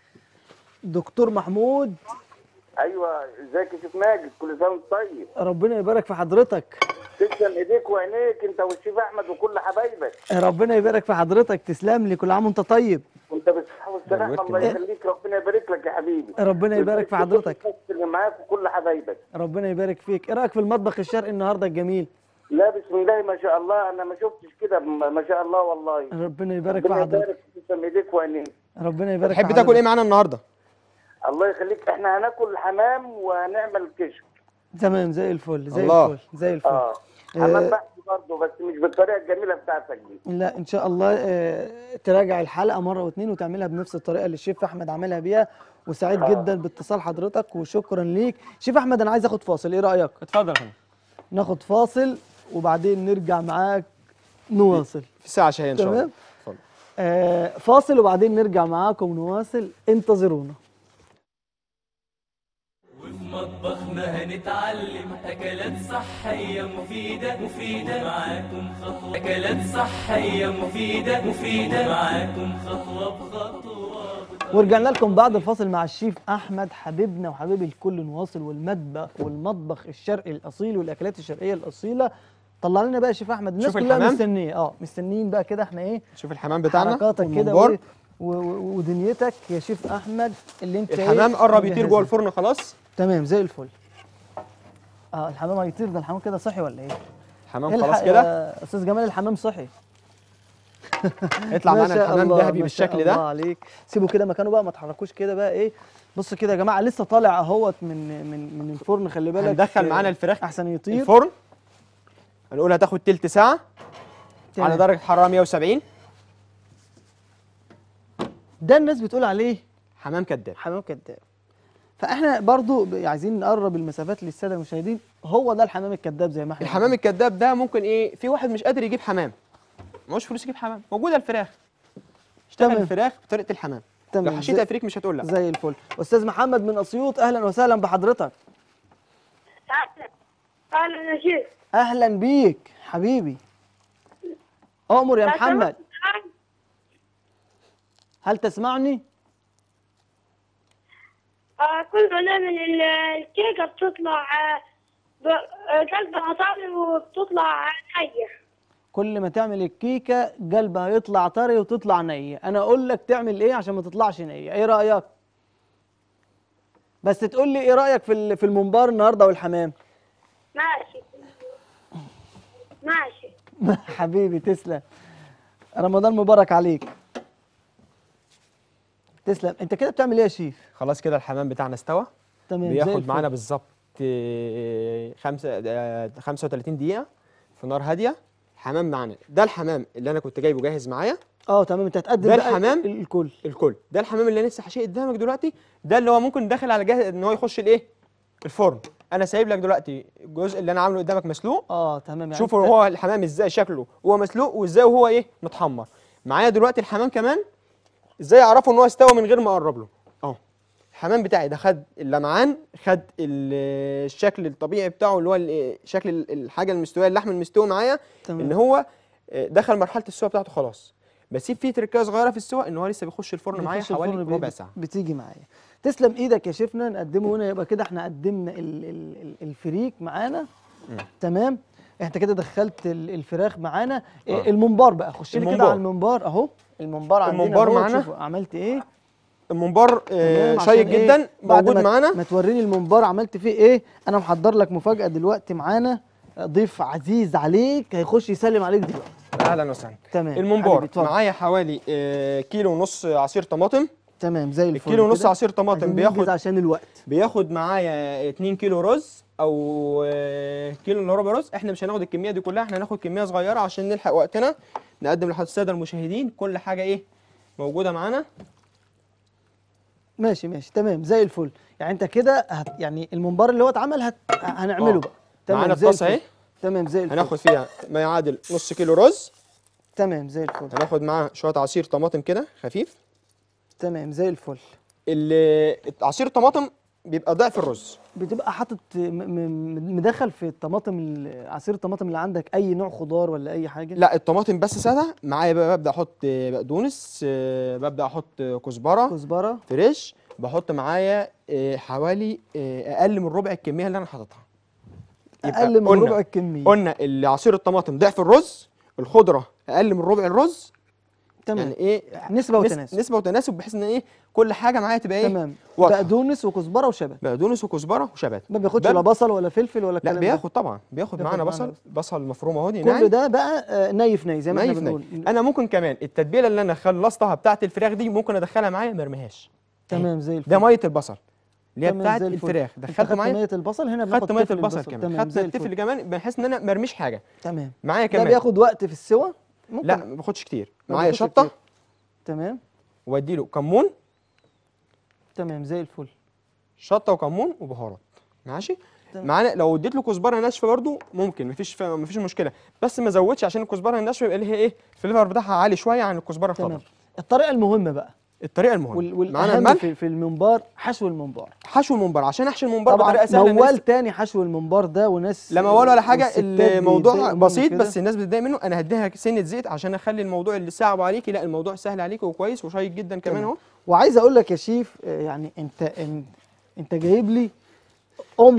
دكتور محمود أيوة ازيك يا شيخ ماجد كل سنة وانت طيب ربنا يبارك في حضرتك تسلم إيديك وعينيك أنت والشيف أحمد وكل حبايبك ربنا يبارك في حضرتك تسلم لي كل عام وانت طيب وأنت بالصحة والسلامة نورت الله كده. يخليك ربنا يبارك لك يا حبيبي ربنا يبارك في حضرتك كل الناس اللي معاك وكل حبايبك ربنا يبارك فيك ايه رايك في المطبخ الشرقي النهارده الجميل لا بسم الله ما شاء الله أنا ما شفتش كده ما ما شاء الله والله ربنا يبارك في ربنا حضرتك يبارك تسلم إيديك وعينيك ربنا يبارك تحب في تاكل ايه حضرتك معانا النهارده الله يخليك احنا هناكل حمام وهنعمل كشك تمام زي الفل زي الله. الفل زي الفل اه حمام بحث برضه بس مش بالطريقه الجميله بتاعتك دي لا ان شاء الله آه، تراجع الحلقه مره واتنين وتعملها بنفس الطريقه اللي الشيف احمد عاملها بيها وسعيد جدا باتصال حضرتك وشكرا ليك شيف احمد انا عايز اخد فاصل ايه رايك اتفضل يا فندم ناخد فاصل وبعدين نرجع معاك نواصل في ساعه شهيه ان شاء الله تمام. اتفضل آه فاصل وبعدين نرجع معاكم نواصل انتظرونا وفي مطبخنا هنتعلم أكلات صحية مفيدة مفيدة معاكم خطوة أكلات صحية مفيدة مفيدة معاكم خطوة بخطوة ورجعنا لكم بعد الفاصل مع الشيف احمد حبيبنا وحبيب الكل نواصل والمطبخ والمطبخ الشرقي الاصيل والاكلات الشرقيه الاصيله طلع لنا بقى يا شيف احمد الناس شوف كلها الحمام. مستنيه اه مستنيين بقى كده احنا ايه شوف الحمام بتاعنا حركاتك كده والممبار. وإيه؟ و- و- ودنيتك يا شيف احمد اللي انت إيه الحمام قرب يطير جوه مجهزها. الفرن خلاص تمام زي الفل اه الحمام هيطير ده الحمام كده صحي ولا ايه؟ الحمام الحق خلاص كده يا استاذ جمال الحمام صحي يطلع ما معانا شاء الحمام الله، ذهبي ما شاء بالشكل الله ده عليك سيبوا كده مكانه بقى ما تحركوش كده بقى ايه بص كده يا جماعه لسه طالع اهوت من من من الفرن خلي بالك هندخل آه، معانا الفراخ احسن يطير الفرن هنقول هتاخد تلت ساعه تمام. على درجه حراره 170 ده الناس بتقول عليه حمام كداب حمام كذاب فاحنا برضو ب- عايزين نقرب المسافات للساده المشاهدين هو ده الحمام الكذاب زي ما احنا الحمام الكداب ده ممكن ايه في واحد مش قادر يجيب حمام معهوش فلوس يجيب حمام موجوده الفراخ اشتغل تمام. الفراخ بطريقه الحمام تمام. لو حشيتها فريك مش هتقول لا زي الفل استاذ محمد من اسيوط اهلا وسهلا بحضرتك اهلا اهلا يا شيخ اهلا بيك حبيبي امر يا لو محمد سمحت، هل تسمعني آه كل ما نعمل ال- الكيكة بتطلع آه، ب- آه، قلبها طري وبتطلع نية كل ما تعمل الكيكه قلبها يطلع طري وتطلع نيه انا اقول لك تعمل ايه عشان ما تطلعش نيه ايه رايك بس تقول لي ايه رايك في ال- في الممبار النهارده والحمام ماشي ماشي حبيبي تسلم رمضان مبارك عليك تسلم انت كده بتعمل ايه يا شيف خلاص كده الحمام بتاعنا استوى تمام زي بياخد الفل. معانا بالظبط آه، خمسة آه، 35 دقيقه في نار هاديه الحمام معانا ده الحمام اللي انا كنت جايبه جاهز معايا اه تمام انت هتقدم ده بقى الحمام؟ ال- الكل الكل ده الحمام اللي انا لسه حاشيه قدامك دلوقتي ده اللي هو ممكن داخل على جهاز ان هو يخش الايه الفرن انا سايب لك دلوقتي الجزء اللي انا عامله قدامك مسلوق اه تمام يعني شوفوا انت- هو الحمام ازاي شكله هو مسلوق وازاي وهو ايه متحمر معايا دلوقتي الحمام كمان ازاي اعرفه ان هو استوى من غير ما اقرب له اهو الحمام بتاعي ده خد اللمعان خد ال- الشكل الطبيعي بتاعه اللي هو ال- شكل ال- الحاجه المستويه اللحم المستوي معايا تمام. ان هو آه، دخل مرحله السوا بتاعته خلاص بسيب فيه تركيه صغيره في السوا ان هو لسه بيخش الفرن معايا بيخش حوالي الفرن بي- ربع ساعه بتيجي معايا تسلم ايدك يا شيفنا نقدمه هنا يبقى كده احنا قدمنا ال ال ال الفريك معانا تمام انت كده دخلت ال- الفراخ معانا إيه آه. الممبار بقى خش لي كده الممبار. على الممبار اهو الممبار عندنا الممبار أهو، معانا. شوفوا عملت ايه الممبار آه، تمام، عشان شيق إيه؟ جدا بعد موجود ما- معانا ما توريني الممبار عملت فيه ايه انا محضر لك مفاجاه دلوقتي معانا ضيف عزيز عليك هيخش يسلم عليك دلوقتي اهلا وسهلا تمام الممبار حبيبي، اتفضل. معايا حوالي آه، كيلو ونص عصير طماطم تمام زي الفل الكيلو ونص كده. عصير طماطم عايزين بياخد ننجز عشان الوقت بياخد معايا 2 كيلو رز او آه، كيلو الا ربع رز احنا مش هناخد الكميه دي كلها احنا هناخد كميه صغيره عشان نلحق وقتنا نقدم لحضرتك الساده المشاهدين كل حاجه ايه موجوده معانا ماشي ماشي تمام زي الفل يعني انت كده هت يعني الممبار اللي هو اتعمل هت... هنعمله آه. بقى تمام معانا زي الطاسة الفل. اهي. تمام زي الفل هناخد فيها ما يعادل نص كيلو رز تمام زي الفل هناخد معاه شويه عصير طماطم كده خفيف تمام زي الفل ال- عصير الطماطم بيبقى ضعف الرز بتبقى حاطط م- م- مدخل في الطماطم ال- عصير الطماطم اللي عندك اي نوع خضار ولا اي حاجه لا الطماطم بس ساده معايا بقى ببدا احط بقدونس آه، ببدا احط كزبره كزبره فريش بحط معايا آه، حوالي آه، اقل من ربع الكميه اللي انا حاططها يبقى اقل من قلنا- ربع الكميه قلنا اللي عصير الطماطم ضعف الرز الخضره اقل من ربع الرز تمام يعني ايه نسبه نس- وتناسب نسبه وتناسب بحيث ان ايه كل حاجه معايا تبقى ايه تمام واضحة. بقدونس وكزبره وشبت بقدونس وكزبره وشبت ما بياخدش ده- لا بصل ولا فلفل ولا لا الكلام ده بياخد طبعا بياخد بياخد معانا معانا بصل بصل مفروم اهو دي كل ناعم ده بقى آه، ني في ني زي ما ني احنا في ني. بنقول انا ممكن كمان التتبيله اللي انا خلصتها بتاعه الفراخ دي ممكن ادخلها معايا ما ارميهاش تمام زي الفل ده ميه البصل اللي هي تمام بتاعه زي الفل. الفراخ انت دخلت خدت معايا ميه البصل هنا بناخد خدت ميه تفل البصل كمان تمام خدت زي التفل الفل كمان بحيث ان انا ما ارميش حاجه تمام معايا ده كمان بياخد وقت في السوى ممكن لا ما باخدش كتير ما معايا بياخدش شطه كتير. تمام وادي له كمون تمام زي الفل شطه وكمون وبهارات ماشي تمام. معانا لو اديت له كزبره ناشفه برده ممكن مفيش ف... مفيش مشكله بس ما زودش عشان الكزبره الناشفه يبقى ليها ايه الفليفر بتاعها عالي شويه عن الكزبره تمام الخضراء الطريقه المهمه بقى الطريقه المهمه وال معانا والاهم الملح في, في الممبار حشو الممبار حشو الممبار عشان احشي الممبار بطريقه طبعا سهله الناس- موال تاني حشو الممبار ده وناس لا موال ولا حاجه والستات الموضوع بيتضايقوا منه بسيط كده. بس الناس بتتضايق منه انا هديها سنه زيت عشان اخلي الموضوع اللي صعب عليكي لا الموضوع سهل عليكي وكويس وشيق جدا كمان تمام. اهو وعايز اقول لك يا شيف آه، يعني انت انت, انت جايب لي قمع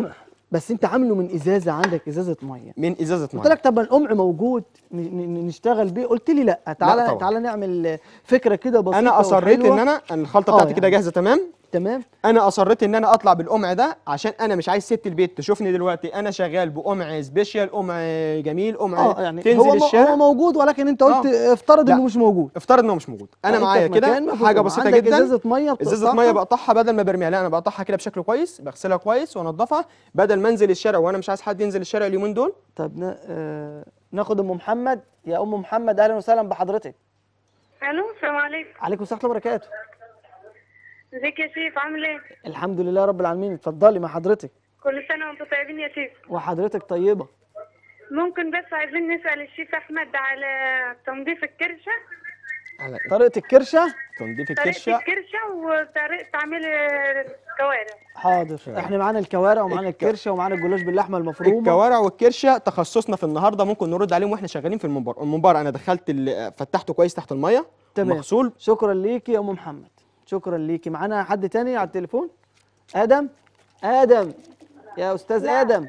بس انت عامله من ازازه عندك ازازه ميه من ازازه قلت ميه لك طب ما القمع موجود ن- ن- نشتغل بيه قلت لي لا تعالى طبعا. تعالى نعمل فكره كده بسيطه انا اصريت وحلوة. ان انا الخلطه آه بتاعتي كده يعني. جاهزه تمام تمام انا اصريت ان انا اطلع بالقمع ده عشان انا مش عايز ست البيت تشوفني دلوقتي انا شغال بقمع سبيشال قمع جميل قمع اه يعني تنزل هو مو- الشارع هو موجود ولكن انت قلت افترض لا. انه مش موجود افترض انه مش موجود انا أنت معايا في مكان كده مفروض حاجه يبقى بسيطه عندك جدا ازازه ميه ازازه بتقطعها. ميه بقطعها بدل ما برميها لا انا بقطعها كده بشكل كويس بغسلها كويس وانضفها بدل ما انزل الشارع وانا مش عايز حد ينزل الشارع اليومين دول طب نا- آه ناخد ام محمد يا ام محمد اهلا وسهلا بحضرتك الو السلام عليكم عليكم السلام ورحمه الله وبركاته ازيك يا شيف عامل ايه الحمد لله رب العالمين اتفضلي مع حضرتك كل سنه وانتم طيبين يا شيف وحضرتك طيبه ممكن بس عايزين نسال الشيف احمد على تنظيف الكرشه على طريقه الكرشه تنظيف طريقه الكرشه الكرشه وطريقه تعميل الكوارع حاضر احنا معانا الكوارع ومعانا الكرشه ومعانا الجلاش باللحمه المفرومه الكوارع والكرشه تخصصنا في النهارده ممكن نرد عليهم واحنا شغالين في المنبار المنبار انا دخلت ال- فتحته كويس تحت الميه تمام مغسول شكرا ليكي يا ام محمد شكرا ليكي معانا حد تاني على التليفون ادم ادم يا استاذ ادم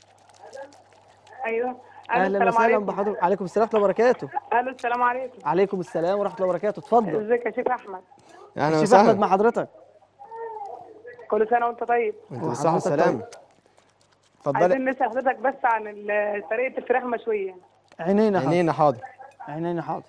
ايوه اهلا وسهلا بحضرتك عليكم السلام ورحمه الله وبركاته الو السلام عليكم عليكم السلام ورحمه الله وبركاته اتفضل ازيك يا شيخ احمد اهلا شيف احمد وسهلا مع حضرتك كل سنه وانت طيب انت بالصحه وحضرتك والسلامه اتفضلي عايزين نسال حضرتك بس عن ال- طريقه الفراخ مشويه عينينا حاضر عينينا حاضر عينينا حاضر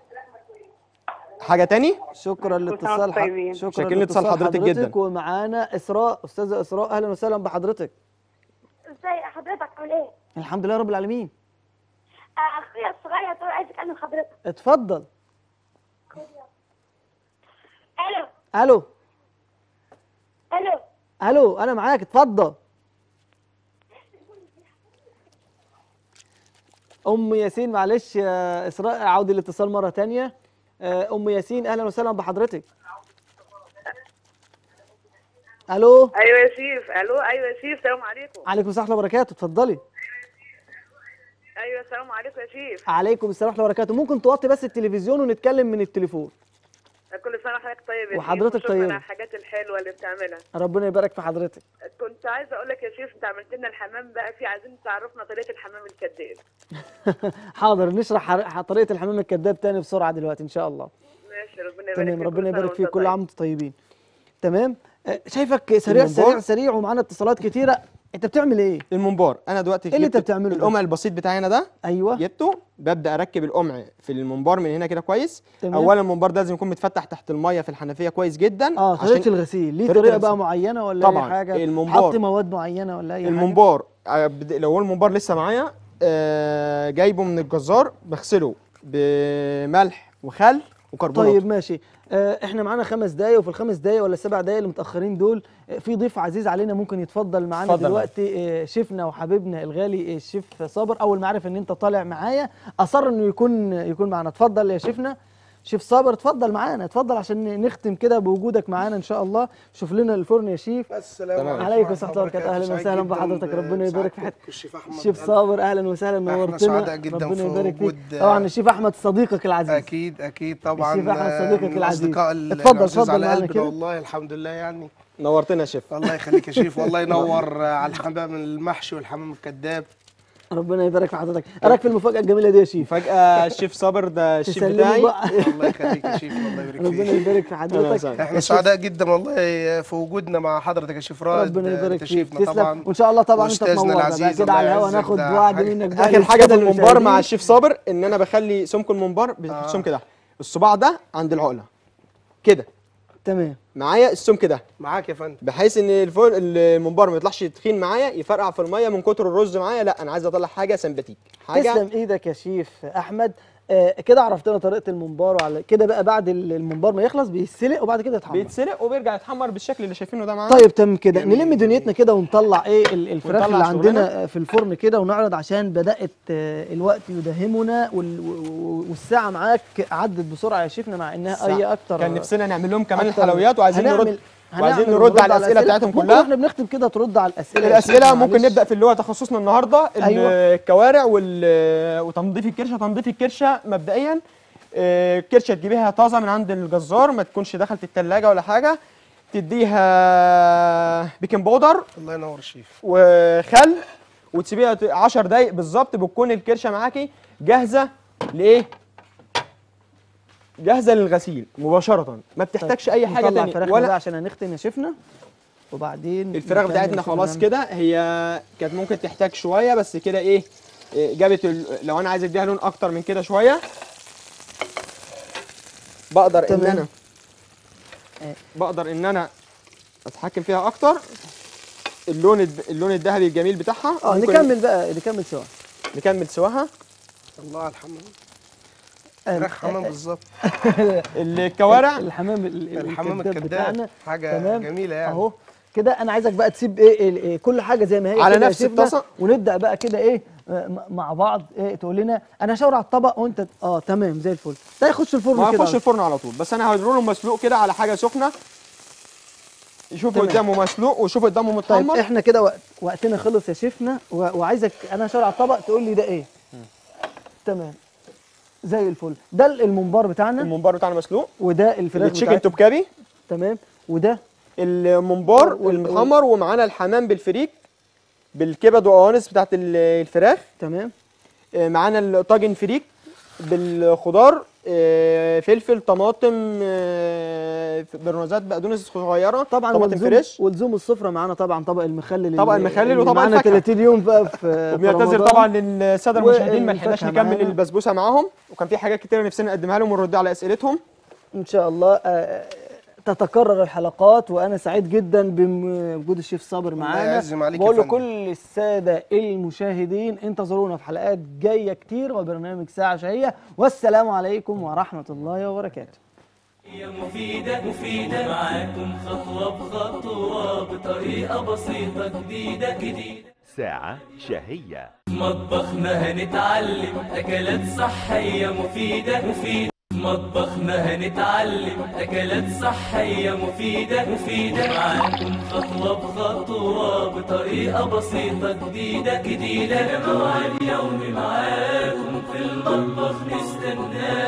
حاجه تاني شكرا لاتصال وانتم طيبين. شكرا شاكرين لاتصال حضرتك جدا. ومعانا اسراء استاذه اسراء اهلا وسهلا بحضرتك ازاي حضرتك عامل ايه؟ الحمد لله رب العالمين آه، اخويا الصغير طول عايز اكلم حضرتك اتفضل الو الو الو الو انا معاك اتفضل ام ياسين معلش يا اسراء عودي الاتصال مره تانية آه، ام ياسين اهلا وسهلا بحضرتك الو ايوه يا شيف الو ايوه يا شيف السلام عليكم عليكم السلام ورحمه الله وبركاته اتفضلي ايوه السلام عليكم يا شيف عليكم السلام ورحمه الله وبركاته ممكن توطي بس التلفزيون ونتكلم من التليفون كل سنه وحضرتك طيب يا وحضرتك شيف وشكراً طيبة. على الحاجات الحلوه اللي بتعملها ربنا يبارك في حضرتك كنت عايزه اقول لك يا شيف انت عملت لنا الحمام بقى في عايزين تعرفنا طريقه الحمام الكداب حاضر نشرح ح- طريقه الحمام الكذاب تاني بسرعه دلوقتي ان شاء الله ماشي ربنا يبارك تمام فيك. ربنا كل سنة يبارك فيك وانت كل طيب. عام وانتم طيبين تمام آه، شايفك سريع المنبار؟ سريع سريع ومعانا اتصالات كتيره انت بتعمل ايه المنبار انا دلوقتي إيه اللي جبت أنت بتعمله ده؟ القمع البسيط بتاعي انا ده ايوه جبته ببدا اركب القمع في المنبار من هنا كده كويس تمام. اولا المنبار ده لازم يكون متفتح تحت الميه في الحنفيه كويس جدا اه طريقه الغسيل ليه طريقة طريقه بقى الغسيل. معينه ولا طبعاً، اي حاجه المنبار. حط مواد معينه ولا اي حاجه المنبار آه، بد- لو هو المنبار لسه معايا آه، جايبه من الجزار بغسله بملح وخل وكربونات طيب ماشي آه احنا معانا خمس دقايق وفي الخمس دقايق ولا السبع دقايق اللي متاخرين دول آه في ضيف عزيز علينا ممكن يتفضل معانا اتفضل. دلوقتي آه شيفنا وحبيبنا الغالي آه، الشيف صابر اول ما عرف ان انت طالع معايا اصر انه يكون يكون معانا اتفضل يا شيفنا شيف صابر اتفضل معانا اتفضل عشان نختم كده بوجودك معانا ان شاء الله شوف لنا الفرن يا شيف السلام تمام. عليكم ورحمه الله وبركاته اهلا وسهلا بحضرتك ربنا يبارك في حياتك الشيف احمد الشيف صابر اهلا وسهلا نورتنا سعداء جداً ربنا في يبارك فيك وجود- طبعا الشيف احمد صديقك العزيز اكيد اكيد طبعا الشيف أحمد آه، صديقك من العزيز. الاصدقاء اتفضل، العزيز اتفضل على معانا قلبنا كده. والله الحمد لله يعني نورتنا يا شيف الله يخليك يا شيف والله ينور آه، على الحمام المحشي والحمام الكذاب ربنا يبارك في حضرتك ايه رايك في المفاجاه الجميله دي يا شيف فجاه الشيف صابر ده الشيف تسلموا بتاعي بقى الله يخليك يا شيف الله يبارك ربنا فيك يبارك في أهلا حضرتك وسهلا. احنا سعداء جدا والله في وجودنا مع حضرتك يا شيف رائد ربنا آه، يبارك انت فيك شيفنا تسلم طبعا وان شاء الله طبعا انت وأستاذنا تنورنا بقى العزيز، كده الله على الهوا يعزك، ناخد ده وعد حاجة- منك بقى اخر حاجه في للسادة المنبار مع المشاهدين. الشيف صابر ان انا بخلي سمك المنبار بالسمك ده الصباع ده عند العقله كده تمام معايا السمك ده معاك يا فندم بحيث ان الفول المنبار ما يطلعش تخين معايا يفرقع في الميه من كتر الرز معايا لا انا عايز اطلع حاجه سمباتيك حاجه تسلم ايدك يا شيف احمد آه كده عرفتنا طريقه الممبار وعلى كده بقى بعد ال- الممبار ما يخلص بيتسلق وبعد كده يتحمر بيتسلق وبيرجع يتحمر بالشكل اللي شايفينه ده معانا طيب تمام كده جميل، نلم جميل. دنيتنا كده ونطلع ايه ال- الفراخ ونطلع اللي عندنا شغلنا. آه، في الفرن كده ونعرض عشان بدات آه، الوقت يداهمنا وال- و- و- والساعه معاك عدت بسرعه يا شيفنا مع انها الساعة. اي اكتر كان نفسنا نعمل لهم كمان أكتر. الحلويات وعايزين هنعمل- نرد هنعمل وعايزين ونرد نرد على الاسئله بتاعتهم ممكن كلها واحنا بنختم كده ترد على الاسئله يا الاسئله شيف، ممكن معلش. نبدا في اللي هو تخصصنا النهارده ال- أيوة. الكوارع وال- وتنظيف الكرشه تنظيف الكرشه مبدئيا آه، الكرشه تجيبيها طازه من عند الجزار ما تكونش دخلت التلاجة ولا حاجه تديها بيكنج باودر الله ينور الشيف وخل وتسيبيها 10 دقايق بالظبط بتكون الكرشه معاكي جاهزه لايه جاهزه للغسيل مباشره ما بتحتاجش اي حاجه نطلع تانية فراخنا بقى ولا عشان هنختم يا شيفنا وبعدين الفراخ نكمل بتاعتنا شغلنا. خلاص كده هي كانت ممكن تحتاج شويه بس كده ايه إيه، جابت ال... لو انا عايز اديها لون اكتر من كده شويه بقدر ان تمام. انا بقدر ان انا اتحكم فيها اكتر اللون الد- اللون الذهبي الجميل بتاعها اه ممكن نكمل بقى نكمل سوا نكمل سواها الله على الحمام آه، فراخ حمام بالظبط الكوارع الحمام ال- ال- الحمام الكذاب الكذاب بتاعنا حاجه تمام جميله يعني اهو كده انا عايزك بقى تسيب ايه, ال- إيه كل حاجه زي ما هي على كده يا نفس شيفنا، الطاسة. ونبدا بقى كده ايه آه، م- مع بعض ايه تقول لنا انا هشاور على الطبق وانت اه تمام زي الفل ده يخش الفرن ما كده هيخش الفرن على طول بس انا هديله مسلوق كده على حاجه سخنه يشوف تمام. قدامه مسلوق ويشوف قدامه طيب متحمر احنا كده وقت وقتنا خلص يا شيفنا و- وعايزك انا هشاور على الطبق تقول لي ده ايه تمام زي الفل ده الممبار بتاعنا الممبار بتاعنا مسلوق وده الفراخ التشيكن بتاعتنا توبكابي تمام وده الممبار وال- والمتحمر ومعانا الحمام بالفريك بالكبد وقوانص بتاعت ال- الفراخ تمام آه، معانا الطاجن فريك بالخضار آه، فلفل طماطم آه، برنوزات بقدونس صغيره طبعا طماطم ولزوم فريش ولزوم السفره معانا طبعا طبق المخلل طبق اللي- المخلل اللي وطبق معانا الفاكهة. 30 يوم بقى في في وبنعتذر رمضان. طبعا للساده المشاهدين ما لحقناش والفاكهة نكمل معانا. البسبوسه معاهم وكان في حاجات كتيره نفسنا نقدمها لهم ونرد على اسئلتهم ان شاء الله آه، تتكرر الحلقات وانا سعيد جدا بوجود الشيف صابر معانا يعزم عليك يا بقول فندم. لكل الساده المشاهدين انتظرونا في حلقات جايه كتير وبرنامج ساعه شهيه والسلام عليكم ورحمه الله وبركاته هي مفيدة مفيدة معاكم خطوة بخطوة بطريقة بسيطة جديدة جديدة ساعة شهية مطبخنا هنتعلم أكلات صحية مفيدة مفيدة مطبخنا هنتعلم أكلات صحية مفيدة مفيدة معاكم خطوة بخطوة بطريقة بسيطة جديدة جديدة موعد يومي معاكم في المطبخ نستناكم